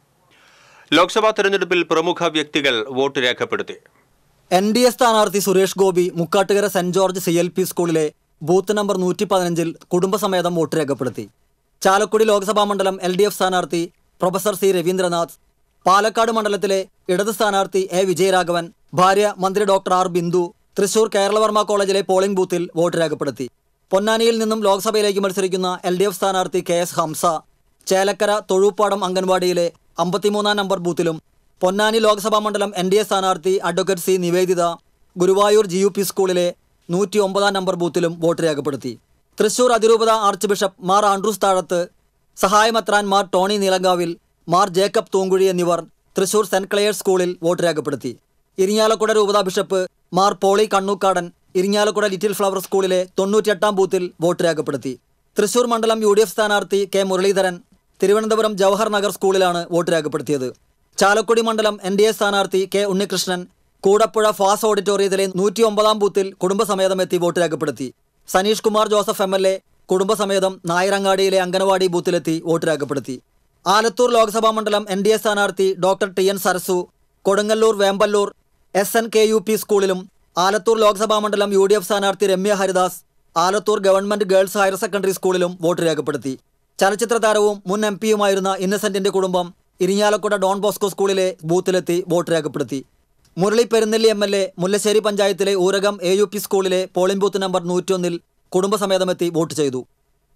ലോക്സഭാ തെരഞ്ഞെടുപ്പിൽ പ്രമുഖ വ്യക്തികൾ വോട്ട് രേഖപ്പെടുത്തി എൻ ഡി എ സ്ഥാനാർത്ഥി Suresh Gopi Mukkattukara saint George C L P സ്കൂളിലെ ബൂത്ത് നമ്പർ നൂറ്റി പതിനഞ്ചിൽ കുടുംബസമേതം വോട്ട് രേഖപ്പെടുത്തി ചാലക്കുടി ലോക്സഭാ മണ്ഡലം എൽ ഡി എഫ് സ്ഥാനാർത്ഥി പ്രൊഫസർ സി രവീന്ദ്രനാഥ് പാലക്കാട് മണ്ഡലത്തിലെ ഇടത് സ്ഥാനാർത്ഥി എ വിജയരാഘവൻ ഭാര്യ മന്ത്രി ഡോക്ടർ ആർ ബിന്ദു തൃശൂർ കേരളവർമ്മ കോളേജിലെ പോളിംഗ് ബൂത്തിൽ വോട്ട് രേഖപ്പെടുത്തി പൊന്നാനിയിൽ നിന്നും ലോക്സഭയിലേക്ക് മത്സരിക്കുന്ന എൽ ഡി എഫ് സ്ഥാനാർത്ഥി കെ എസ് ഹംസ ചേലക്കര തൊഴൂപ്പാടം അംഗൻവാടിയിലെ അമ്പത്തിമൂന്നാം നമ്പർ ബൂത്തിലും പൊന്നാനി ലോക്സഭാ മണ്ഡലം എൻ ഡി എ സ്ഥാനാർത്ഥി advocate C Niveditha Guruvayur G U P സ്കൂളിലെ നൂറ്റി ഒമ്പതാം നമ്പർ ബൂത്തിലും വോട്ട് രേഖപ്പെടുത്തി തൃശൂർ അതിരൂപത arch archbishop Mar Andrews Thazhath സഹായമെത്രാൻ മാർ ടോണി നീലങ്കാവിൽ മാർ ജേക്കബ് തൂങ്കുഴി എന്നിവർ തൃശൂർ സെന്റ് ക്ലെയർ സ്കൂളിൽ വോട്ട് രേഖപ്പെടുത്തി ഇരിങ്ങാലക്കുട രൂപത bishop Mar Polly Kannookadan Irinjalakuda little flower സ്കൂളിലെ തൊണ്ണൂറ്റിയെട്ടാം ബൂത്തിൽ വോട്ട് രേഖപ്പെടുത്തി തൃശൂർ മണ്ഡലം യു ഡി എഫ് സ്ഥാനാർത്ഥി കെ മുരളീധരൻ തിരുവനന്തപുരം ജവഹർ നഗർ സ്കൂളിലാണ് വോട്ട് രേഖപ്പെടുത്തിയത് ചാലക്കുടി മണ്ഡലം എൻ ഡി എ സ്ഥാനാർത്ഥി കെ ഉണ്ണികൃഷ്ണൻ കൂടപ്പുഴ ഫാസ് ഓഡിറ്റോറിയത്തിലെ നൂറ്റി ഒമ്പതാം ബൂത്തിൽ കുടുംബസമേതം എത്തി വോട്ട് രേഖപ്പെടുത്തി Saneesh Kumar Joseph M L A കുടുംബസമേതം നായരങ്ങാടിയിലെ അംഗനവാടി ബൂത്തിലെത്തി വോട്ട് രേഖപ്പെടുത്തി ആലത്തൂർ ലോക്സഭാ മണ്ഡലം എൻ ഡി എ സ്ഥാനാർത്ഥി doctor T N Sarasu Kodungallur Vemballur S N K U P സ്കൂളിലും ആലത്തൂർ ലോക്സഭാ മണ്ഡലം യു ഡി എഫ് സ്ഥാനാർത്ഥി Ramya Haridas Alathur government girls higher secondary സ്കൂളിലും വോട്ട് രേഖപ്പെടുത്തി ചലച്ചിത്ര താരവും മുൻ എം പിയുമായിരുന്ന ഇന്നസെന്റിന്റെ കുടുംബം ഇരിങ്ങാലക്കുട ഡോൺ ബോസ്കോ സ്കൂളിലെ ബൂത്തിലെത്തി വോട്ട് രേഖപ്പെടുത്തി Murali Perunnelli M L A Mullassery പഞ്ചായത്തിലെ ഊരകം എ യു പി സ്കൂളിലെ പോളിംഗ് ബൂത്ത് നമ്പർ നൂറ്റിയൊന്നിൽ കുടുംബസമേതമെത്തി വോട്ട് ചെയ്തു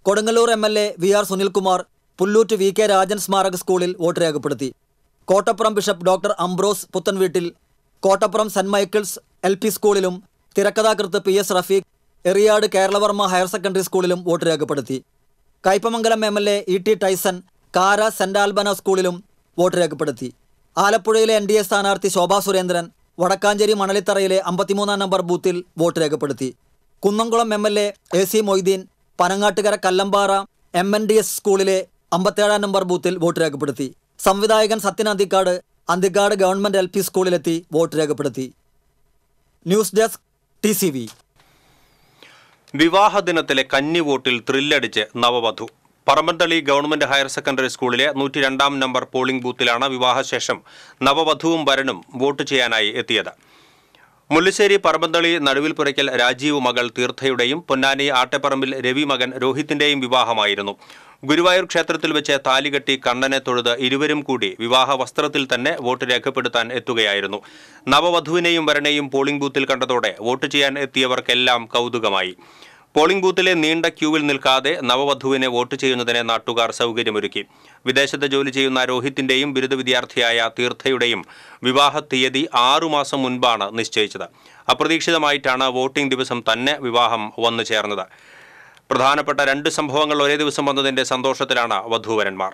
Kodungallur M L A V R Sunilkumar Pullut V K Rajan സ്മാരക സ്കൂളിൽ വോട്ട് രേഖപ്പെടുത്തി Kottappuram bishop doctor Ambrose Puthenveettil Kottappuram saint Michael's L P സ്കൂളിലും തിരക്കഥാകൃത്ത് P S Rafeeq Eriyad Keralavarma higher secondary സ്കൂളിലും വോട്ട് രേഖപ്പെടുത്തി Kaipamangalam M L A E T Tyson Kara saint ആൽബന സ്കൂളിലും വോട്ട് രേഖപ്പെടുത്തി ആലപ്പുഴയിലെ എൻ ഡി എ സ്ഥാനാർത്ഥി ശോഭാ സുരേന്ദ്രൻ വടക്കാഞ്ചേരി മണലിത്തറയിലെ അമ്പത്തിമൂന്നാം നമ്പർ ബൂത്തിൽ വോട്ട് രേഖപ്പെടുത്തി Kunnamkulam M L A A C Moideen Panangattukara Kallambara M N D S സ്കൂളിലെ അമ്പത്തേഴാം നമ്പർ ബൂത്തിൽ വോട്ട് രേഖപ്പെടുത്തി സംവിധായകൻ Sathyan Anthikad Anthikad government L P സ്കൂളിലെത്തി വോട്ട് രേഖപ്പെടുത്തി news desk T C V വിവാഹ ദിനത്തിലെ കന്നി വോട്ടിൽ ത്രില്ലടിച്ച് നവവധു പറമ്പന്തളി ഗവൺമെന്റ് ഹയർ സെക്കൻഡറി സ്കൂളിലെ നൂറ്റി രണ്ടാം നമ്പർ പോളിംഗ് ബൂത്തിലാണ് വിവാഹശേഷം നവവധുവും വരനും വോട്ട് ചെയ്യാനായി എത്തിയത് മുല്ലശ്ശേരി പറമ്പന്തളി നടുവിൽ പുരയ്ക്കൽ രാജീവ് മകൾ തീർത്ഥയുടെയും പൊന്നാനി ആട്ടപ്പറമ്പിൽ രവി മകൻ രോഹിത്തിന്റെയും വിവാഹമായിരുന്നു ഗുരുവായൂർ ക്ഷേത്രത്തിൽ വെച്ച് താലികെട്ടി കണ്ണനെ തൊഴുത് ഇരുവരും കൂടി വിവാഹ വസ്ത്രത്തിൽ തന്നെ വോട്ട് രേഖപ്പെടുത്താൻ എത്തുകയായിരുന്നു നവവധുവിനെയും വരനെയും പോളിംഗ് ബൂത്തിൽ കണ്ടതോടെ വോട്ട് ചെയ്യാൻ എത്തിയവർക്കെല്ലാം കൗതുകമായി പോളിംഗ് ബൂത്തിലെ നീണ്ട ക്യൂവിൽ നിൽക്കാതെ നവവധുവിനെ വോട്ട് ചെയ്യുന്നതിന് നാട്ടുകാർ സൗകര്യമൊരുക്കി വിദേശത്ത് ജോലി ചെയ്യുന്ന രോഹിത്തിന്റെയും ബിരുദ വിദ്യാർത്ഥിയായ തീർത്ഥയുടെയും വിവാഹ തീയതി ആറുമാസം മുൻപാണ് നിശ്ചയിച്ചത് അപ്രതീക്ഷിതമായിട്ടാണ് വോട്ടിംഗ് ദിവസം തന്നെ വിവാഹം വന്നു ചേർന്നത് പ്രധാനപ്പെട്ട രണ്ട് സംഭവങ്ങൾ ഒരേ ദിവസം വന്നതിന്റെ സന്തോഷത്തിലാണ് വധൂവരന്മാർ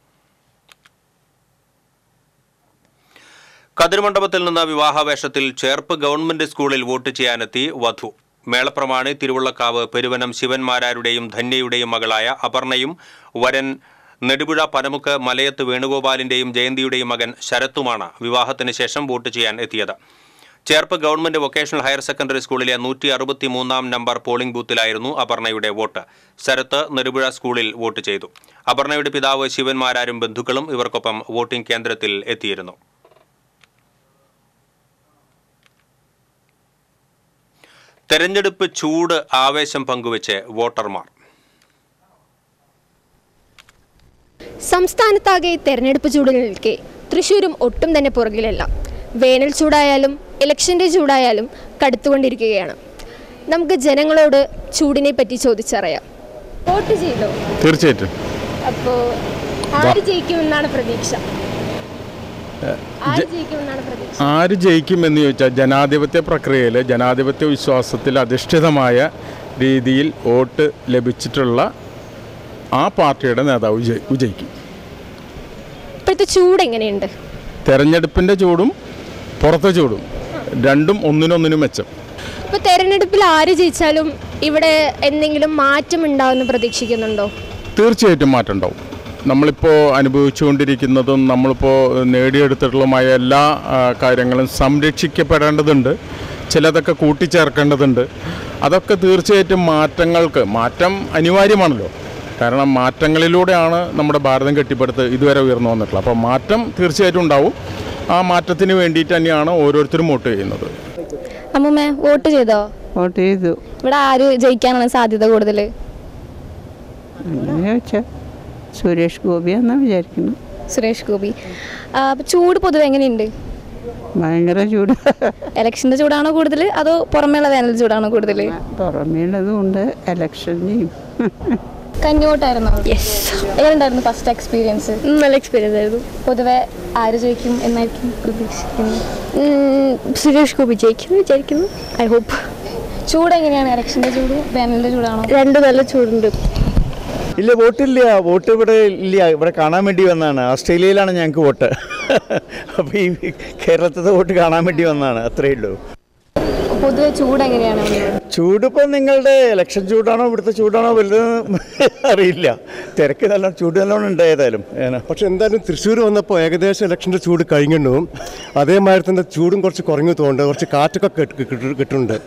കതിർമണ്ഡപത്തിൽ നിന്ന് വിവാഹവേഷത്തിൽ ചേർപ്പ് ഗവൺമെന്റ് സ്കൂളിൽ വോട്ട് ചെയ്യാനെത്തി വധു മേളപ്രമാണി തിരുവുള്ളക്കാവ് പെരുവനം ശിവന്മാരാരുടെയും ധന്യയുടെയും മകളായ അപർണയും വരൻ നെടുപുഴ പനമുക്ക് മലയത്ത് വേണുഗോപാലിന്റെയും ജയന്തിയുടെയും മകൻ ശരത്തുമാണ് വിവാഹത്തിന് ശേഷം വോട്ട് ചെയ്യാൻ എത്തിയത് Cherpu government vocational higher secondary സ്കൂളിലെ നൂറ്റി അറുപത്തി മൂന്നാം നമ്പർ പോളിംഗ് ബൂത്തിലായിരുന്നു അപർണയുടെ വോട്ട് ശരത്ത് നെടുപുഴ സ്കൂളിൽ വോട്ട് ചെയ്തു അപർണയുടെ പിതാവ് ശിവന്മാരാരും ബന്ധുക്കളും ഇവർക്കൊപ്പം വോട്ടിംഗ് കേന്ദ്രത്തിൽ എത്തിയിരുന്നു തെരഞ്ഞെടുപ്പ് ചൂട് ആവേശം പങ്കുവച്ച് വോട്ടർമാർ സംസ്ഥാനത്താകെ തെരഞ്ഞെടുപ്പ് ചൂടിൽ നിൽക്കെ തൃശ്ശൂരും ഒട്ടും തന്നെ പുറകിലല്ല വേനൽ ചൂടായാലും ഇലക്ഷൻ്റെ ചൂടായാലും കടുത്തുകൊണ്ടിരിക്കുകയാണ് നമുക്ക് ജനങ്ങളോട് ചൂടിനെ പറ്റി ചോദിച്ചറിയാം വോട്ട് ചെയ്തോ തീർച്ചയായിട്ടും അപ്പോൾ ആര് ജയിക്കുമെന്നാണ് പ്രതീക്ഷ ആര് ജയിക്കുമെന്നാണ് പ്രതീക്ഷ ആര് ജയിക്കുമെന്ന് ചോദിച്ചാൽ ജനാധിപത്യ പ്രക്രിയയിൽ ജനാധിപത്യ വിശ്വാസത്തിൽ അധിഷ്ഠിതമായ രീതിയിൽ വോട്ട് ലഭിച്ചിട്ടുള്ള ആ പാർട്ടിയുടെ നേതാവ് വിജയി വിജയിക്കും ഇപ്പോഴത്തെ ചൂട് എങ്ങനെയുണ്ട് തെരഞ്ഞെടുപ്പിൻ്റെ ചൂടും പുറത്തെ ചൂടും രണ്ടും ഒന്നിനൊന്നിനും മെച്ചം ഇപ്പോൾ തെരഞ്ഞെടുപ്പിൽ ആര് ജയിച്ചാലും ഇവിടെ എന്തെങ്കിലും മാറ്റം ഉണ്ടാവുമെന്ന് പ്രതീക്ഷിക്കുന്നുണ്ടോ തീർച്ചയായിട്ടും മാറ്റം ഉണ്ടാവും നമ്മളിപ്പോൾ അനുഭവിച്ചുകൊണ്ടിരിക്കുന്നതും നമ്മളിപ്പോൾ നേടിയെടുത്തിട്ടുള്ളതുമായ എല്ലാ ആ, കാര്യങ്ങളും സംരക്ഷിക്കപ്പെടേണ്ടതുണ്ട് ചിലതൊക്കെ കൂട്ടിച്ചേർക്കേണ്ടതുണ്ട് അതൊക്കെ തീർച്ചയായിട്ടും മാറ്റങ്ങൾക്ക് മാറ്റം അനിവാര്യമാണല്ലോ കാരണം മാറ്റങ്ങളിലൂടെയാണ് നമ്മുടെ ഭാരതം കെട്ടിപ്പടുത്ത് ഇതുവരെ ഉയർന്നു വന്നിട്ടുള്ളത് അപ്പോൾ മാറ്റം തീർച്ചയായിട്ടും ഉണ്ടാവും ആ മാറ്റത്തിന് വേണ്ടിയിട്ട് തന്നെയാണ് ഓരോരുത്തരും വോട്ട് ചെയ്യുന്നത് അമ്മൂമ്മ വോട്ട് ചെയ്തോ വോട്ട് ചെയ്തു ഇവിടെ ആര് ജയിക്കാനാണ് സാധ്യത കൂടുതൽ അങ്ങനെ ചോദിച്ചാൽ സുരേഷ് ഗോപിയാന്നാ വിചാരിക്കുന്നു സുരേഷ് ഗോപി ആ, അപ്പൊ ചൂട് പൊതുവെ എങ്ങനെയുണ്ട് ഭയങ്കര ചൂട് ഇലക്ഷന്റെ ചൂടാണോ കൂടുതൽ അതോ പുറമേയുള്ള വേനൽ ചൂടാണോ കൂടുതൽ പുറമേയുള്ളതും ഉണ്ട് ഇലക്ഷൻ്റെയും കഞ്ഞോട്ടായിരുന്നോ യെസ് എങ്ങനെയുണ്ടായിരുന്നു ഫസ്റ്റ് എക്സ്പീരിയൻസ് നല്ല എക്സ്പീരിയൻസ് ആയിരുന്നു പൊതുവെ ആര് ജയിക്കും എന്നായിരിക്കും പ്രതീക്ഷിക്കുന്നത് സുരേഷ് ഗോപി ജയിക്കും വിചാരിക്കുന്നു ഐ ഹോപ്പ് ചൂട് എങ്ങനെയാണ് ഇലക്ഷന്റെ ചൂട് വേനലിന്റെ ചൂടാണോ രണ്ട് നല്ല ചൂടുണ്ട് ഇല്ല വോട്ടില്ല വോട്ട് ഇവിടെ ഇല്ല ഇവിടെ കാണാൻ വേണ്ടി വന്നതാണ് ഓസ്ട്രേലിയയിലാണ് ഞങ്ങൾക്ക് വോട്ട് അപ്പോൾ ഈ കേരളത്തിലെ വോട്ട് കാണാൻ വേണ്ടി വന്നതാണ് അത്രയേ ഉള്ളൂ പൊതുവെ ചൂട് എങ്ങനെയാണ് ചൂടിപ്പോൾ നിങ്ങളുടെ ഇലക്ഷൻ ചൂടാണോ ഇവിടുത്തെ ചൂടാണോ വലുതെന്ന് അറിയില്ല തിരക്ക് നല്ല ചൂട് നല്ലോണം ഉണ്ട് ഏതായാലും പക്ഷെ എന്തായാലും തൃശ്ശൂർ വന്നപ്പോൾ ഏകദേശം ഇലക്ഷൻ്റെ ചൂട് കഴിഞ്ഞിട്ടു അതേമാതിരി തന്നെ ചൂടും കുറച്ച് കുറഞ്ഞു തോന്നുന്നുണ്ട് കുറച്ച് കാറ്റൊക്കെ കിട്ട- കിട്ട- കിട്ടുന്നുണ്ട്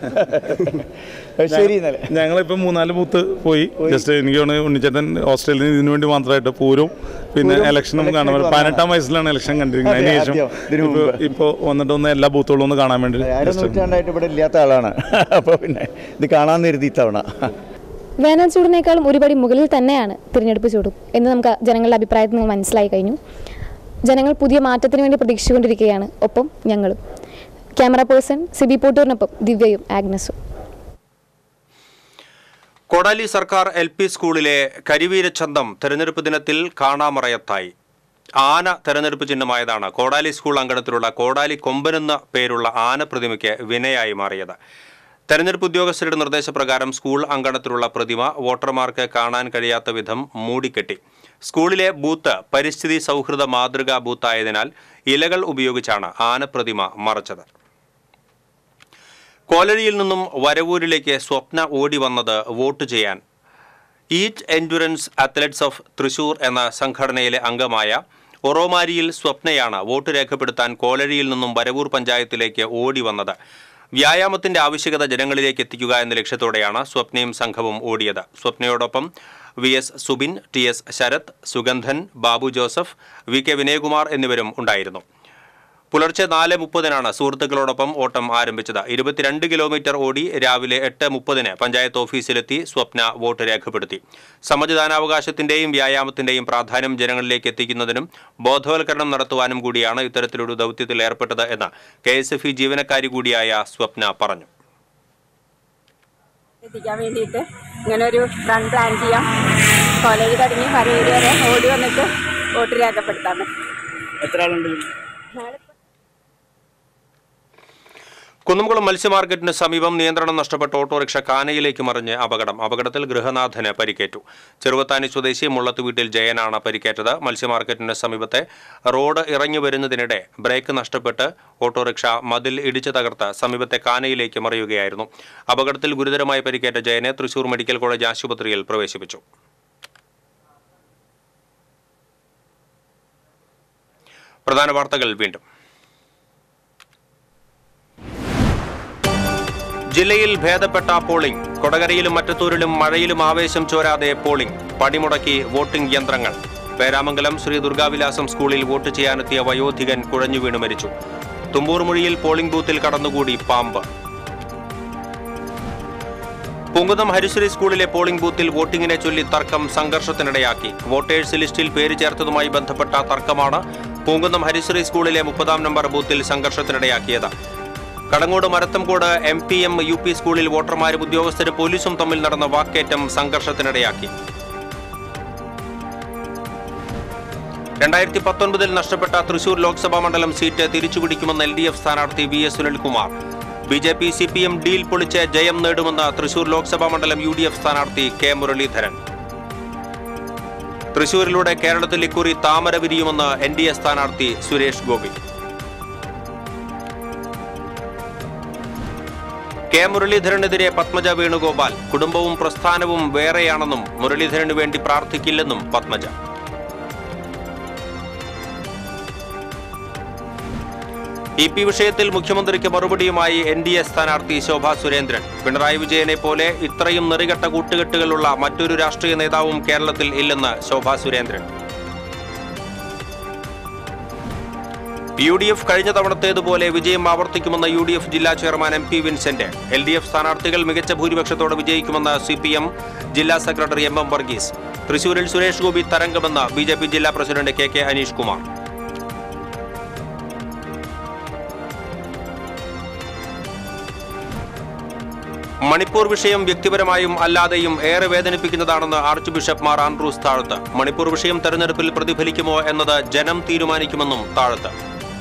ശരി ഞങ്ങളിപ്പോൾ മൂന്നാല് ബൂത്ത് പോയി ജസ്റ്റ് എനിക്ക് തോന്നുന്നു ഉണ്ണിച്ചേട്ടൻ ഓസ്ട്രേലിയയിൽ ഇതിനു വേണ്ടി മാത്രമായിട്ട് പൂരും പിന്നെ പൂരം, ഇലക്ഷനും election കാണാൻ വന്നതാണ്. പതിനെട്ടാം വയസ്സിലാണ് ഇലക്ഷൻ കണ്ടിരിക്കുന്നത് അതെ, അതിന് ശേഷം ആദ്യം, ഇതിനു ഇപ്പോൾ മുമ്പ്. ഇപ്പോൾ വന്നിട്ട് ഒന്ന് എല്ലാ ബൂത്തുകളും ഒന്ന് കാണാൻ വേണ്ടി അര just നൂറ്റാണ്ടായിട്ട് ഇവിടെ ഇല്ലാത്ത ആളാണ് അപ്പോൾ പിന്നെ ഇത് കാണാൻ കരുതി തവണ വേനൽ ചൂടിനേക്കാളും ഒരുപടി മുകളിൽ തന്നെയാണ് തിരഞ്ഞെടുപ്പ് ചൂടും എന്ന് നമുക്ക് ജനങ്ങളുടെ അഭിപ്രായത്തിൽ നിന്ന് മനസ്സിലായി കഴിഞ്ഞു ജനങ്ങൾ പുതിയ മാറ്റത്തിന് വേണ്ടി പ്രതീക്ഷിച്ചുകൊണ്ടിരിക്കുകയാണ് ഒപ്പം ഞങ്ങളും ക്യാമറ പേഴ്സൺ സിബി പോട്ടൂറിനൊപ്പം ദിവ്യയും ആഗ്നസും കൊടാലി സർക്കാർ എൽ പി സ്കൂളിലെ കരിവീരച്ചന്തം തെരഞ്ഞെടുപ്പ് ദിനത്തിൽ കാണാമറയത്തായി ആന തെരഞ്ഞെടുപ്പ് ചിഹ്നമായതാണ് കോടാലി സ്കൂൾ അങ്കണത്തിലുള്ള കോടാലി കൊമ്പനെന്ന പേരുള്ള ആന പ്രതിമയ്ക്ക് വിനയായി മാറിയത് തെരഞ്ഞെടുപ്പ് ഉദ്യോഗസ്ഥരുടെ നിർദ്ദേശപ്രകാരം സ്കൂൾ അങ്കണത്തിലുള്ള പ്രതിമ വോട്ടർമാർക്ക് കാണാൻ കഴിയാത്ത വിധം മൂടിക്കെട്ടി സ്കൂളിലെ ബൂത്ത് പരിസ്ഥിതി സൗഹൃദ മാതൃകാ ബൂത്തായതിനാൽ ഇലകൾ ഉപയോഗിച്ചാണ് ആനപ്രതിമ മറച്ചത് കോലഴിയിൽ നിന്നും വരവൂരിലേക്ക് സ്വപ്ന ഓടി വന്നത് വോട്ട് ചെയ്യാൻ eat endurance athletes of Thrissur എന്ന സംഘടനയിലെ അംഗമായ ഒറോമാരിയിൽ സ്വപ്നയാണ് വോട്ട് രേഖപ്പെടുത്താൻ കോലഴിയിൽ നിന്നും വരവൂർ പഞ്ചായത്തിലേക്ക് ഓടി വന്നത് വ്യായാമത്തിന്റെ ആവശ്യകത ജനങ്ങളിലേക്ക് എത്തിക്കുക എന്ന ലക്ഷ്യത്തോടെയാണ് സ്വപ്നയും സംഘവും ഓടിയത് സ്വപ്നയോടൊപ്പം V S Subin T S Sarath Sugandhan Babu Joseph V K Vinayakumar എന്നിവരും ഉണ്ടായിരുന്നു പുലർച്ചെ നാല് മുപ്പതിനാണ് സുഹൃത്തുക്കളോടൊപ്പം ഓട്ടം ആരംഭിച്ചത് ഇരുപത്തിരണ്ട് കിലോമീറ്റർ ഓടി രാവിലെ എട്ട് മുപ്പതിന് പഞ്ചായത്ത് ഓഫീസിലെത്തി സ്വപ്ന വോട്ട് രേഖപ്പെടുത്തി സമ്മതിദാനാവകാശത്തിന്റെയും വ്യായാമത്തിന്റെയും പ്രാധാന്യം ജനങ്ങളിലേക്ക് എത്തിക്കുന്നതിനും ബോധവൽക്കരണം നടത്തുവാനും കൂടിയാണ് ഇത്തരത്തിലൊരു ദൗത്യത്തിൽ ഏർപ്പെട്ടത് എന്ന് കെ എസ് എഫ് ഇ ജീവനക്കാരി കൂടിയായ സ്വപ്ന പറഞ്ഞു എത്തിക്കാൻ വേണ്ടിയിട്ട് ഇങ്ങനെ ഒരു റൺ പ്ലാൻ ചെയ്യാം കോളേജ് തുടങ്ങി വരവേരി വരെ ഓടി വന്നിട്ട് വോട്ട് രേഖപ്പെടുത്താം എത്ര ആളുണ്ട് കുന്നംകുളം മത്സ്യമാർക്കറ്റിന് സമീപം നിയന്ത്രണം നഷ്ടപ്പെട്ട ഓട്ടോറിക്ഷ കാനയിലേക്ക് മറിഞ്ഞ് അപകടം അപകടത്തിൽ ഗൃഹനാഥന് പരിക്കേറ്റു ചെറുവത്താനി സ്വദേശി മുള്ളത്ത് വീട്ടിൽ ജയനാണ് പരിക്കേറ്റത് മത്സ്യമാർക്കറ്റിന് സമീപത്തെ റോഡ് ഇറങ്ങി വരുന്നതിനിടെ ബ്രേക്ക് നഷ്ടപ്പെട്ട് ഓട്ടോറിക്ഷ മതിൽ ഇടിച്ചു തകർത്ത് സമീപത്തെ കാനയിലേക്ക് മറിയുകയായിരുന്നു അപകടത്തിൽ ഗുരുതരമായി പരിക്കേറ്റ ജയനെ തൃശൂർ മെഡിക്കൽ കോളേജ് ആശുപത്രിയിൽ പ്രവേശിപ്പിച്ചു പ്രധാന വാർത്തകൾ വീണ്ടും ജില്ലയിൽ ഭേദപ്പെട്ട പോളിംഗ് കൊടകരയിലും മറ്റത്തൂരിലും മഴയിലും ആവേശം ചോരാതെ പോളിംഗ് പണിമുടക്കി വോട്ടിംഗ് യന്ത്രങ്ങൾ പേരാമംഗലം ശ്രീ ദുർഗാവിലാസം സ്കൂളിൽ വോട്ട് ചെയ്യാനെത്തിയ വയോധികൻ കുഴഞ്ഞു വീണ് മരിച്ചു തുമ്പൂർ മൊഴിയിൽ പോളിംഗ് ബൂത്തിൽ കടന്നുകൂടി പാമ്പ് പൂങ്കുന്നം ഹരിശ്രീ സ്കൂളിലെ പോളിംഗ് ബൂത്തിൽ വോട്ടിംഗിനെ ചൊല്ലി തർക്കം സംഘർഷത്തിനിടയാക്കി വോട്ടേഴ്സ് ലിസ്റ്റിൽ പേര് ചേർത്തതുമായി ബന്ധപ്പെട്ട തർക്കമാണ് പൂങ്കുന്നം ഹരിശ്രീ സ്കൂളിലെ മുപ്പതാം നമ്പർ ബൂത്തിൽ സംഘർഷത്തിനിടയാക്കിയത് Kadangode Marathamcode M P M U P സ്കൂളിൽ വോട്ടർമാരും ഉദ്യോഗസ്ഥരും പോലീസും തമ്മിൽ നടന്ന വാക്കേറ്റം സംഘർഷത്തിനിടയാക്കി രണ്ടായിരത്തി പത്തൊൻപതിൽ നഷ്ടപ്പെട്ട തൃശൂർ ലോക്സഭാ മണ്ഡലം സീറ്റ് തിരിച്ചുപിടിക്കുമെന്ന് എൽ ഡി എഫ് സ്ഥാനാർത്ഥി V S Sunilkumar B J P C P M deal പൊളിച്ച് ജയം നേടുമെന്ന് തൃശൂർ ലോക്സഭാ മണ്ഡലം യു ഡി എഫ് സ്ഥാനാർത്ഥി കെ മുരളീധരൻ തൃശൂരിലൂടെ കേരളത്തിൽ ഇക്കുറി താമര വിരിയുമെന്ന് എൻ ഡി എ സ്ഥാനാർത്ഥി സുരേഷ് ഗോപി കെ മുരളീധരനെതിരെ പത്മജ വേണുഗോപാൽ കുടുംബവും പ്രസ്ഥാനവും വേറെയാണെന്നും മുരളീധരന് വേണ്ടി പ്രാർത്ഥിക്കില്ലെന്നും പത്മജ ഇ പി വിഷയത്തിൽ മുഖ്യമന്ത്രിക്ക് മറുപടിയുമായി എൻ ഡി എ സ്ഥാനാർത്ഥി ശോഭാ സുരേന്ദ്രൻ പിണറായി വിജയനെ പോലെ ഇത്രയും നെറികെട്ട കൂട്ടുകെട്ടുകളുള്ള മറ്റൊരു രാഷ്ട്രീയ നേതാവും കേരളത്തിൽ ഇല്ലെന്ന് Sobha Surendran U D F കഴിഞ്ഞ തവണത്തേതുപോലെ വിജയം ആവർത്തിക്കുമെന്ന യു ഡി എഫ് ജില്ലാ chairman M P Vincent L D F സ്ഥാനാർത്ഥികൾ മികച്ച ഭൂരിപക്ഷത്തോടെ വിജയിക്കുമെന്ന് സി പി എം ജില്ലാ സെക്രട്ടറി എം എം വർഗീസ് തൃശൂരിൽ സുരേഷ് ഗോപി തരംഗമെന്ന് ബി ജെ പി ജില്ലാ president K K Aneesh Kumar Manipur വിഷയം വ്യക്തിപരമായും അല്ലാതെയും ഏറെ വേദനിപ്പിക്കുന്നതാണെന്ന് archbishop Mar Andrews Thazhath Manipur വിഷയം തെരഞ്ഞെടുപ്പിൽ പ്രതിഫലിക്കുമോ എന്നത് ജനം തീരുമാനിക്കുമെന്നും താഴത്ത്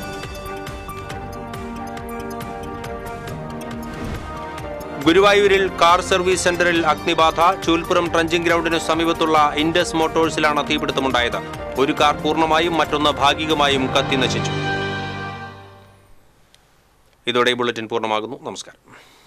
ഗുരുവായൂരിൽ കാർ സർവീസ് സെന്ററിൽ അഗ്നിബാധ ചൂൽപ്പുറം ട്രഞ്ചിംഗ് ഗ്രൗണ്ടിന് സമീപത്തുള്ള ഇൻഡസ് മോട്ടോഴ്സിലാണ് തീപിടുത്തമുണ്ടായത് ഒരു കാർ പൂർണ്ണമായും മറ്റൊന്ന് ഭാഗികമായും കത്തി നശിച്ചു ഇതോടെ ഈ ബുള്ളറ്റിൻ പൂർണ്ണമാകുന്നു നമസ്കാരം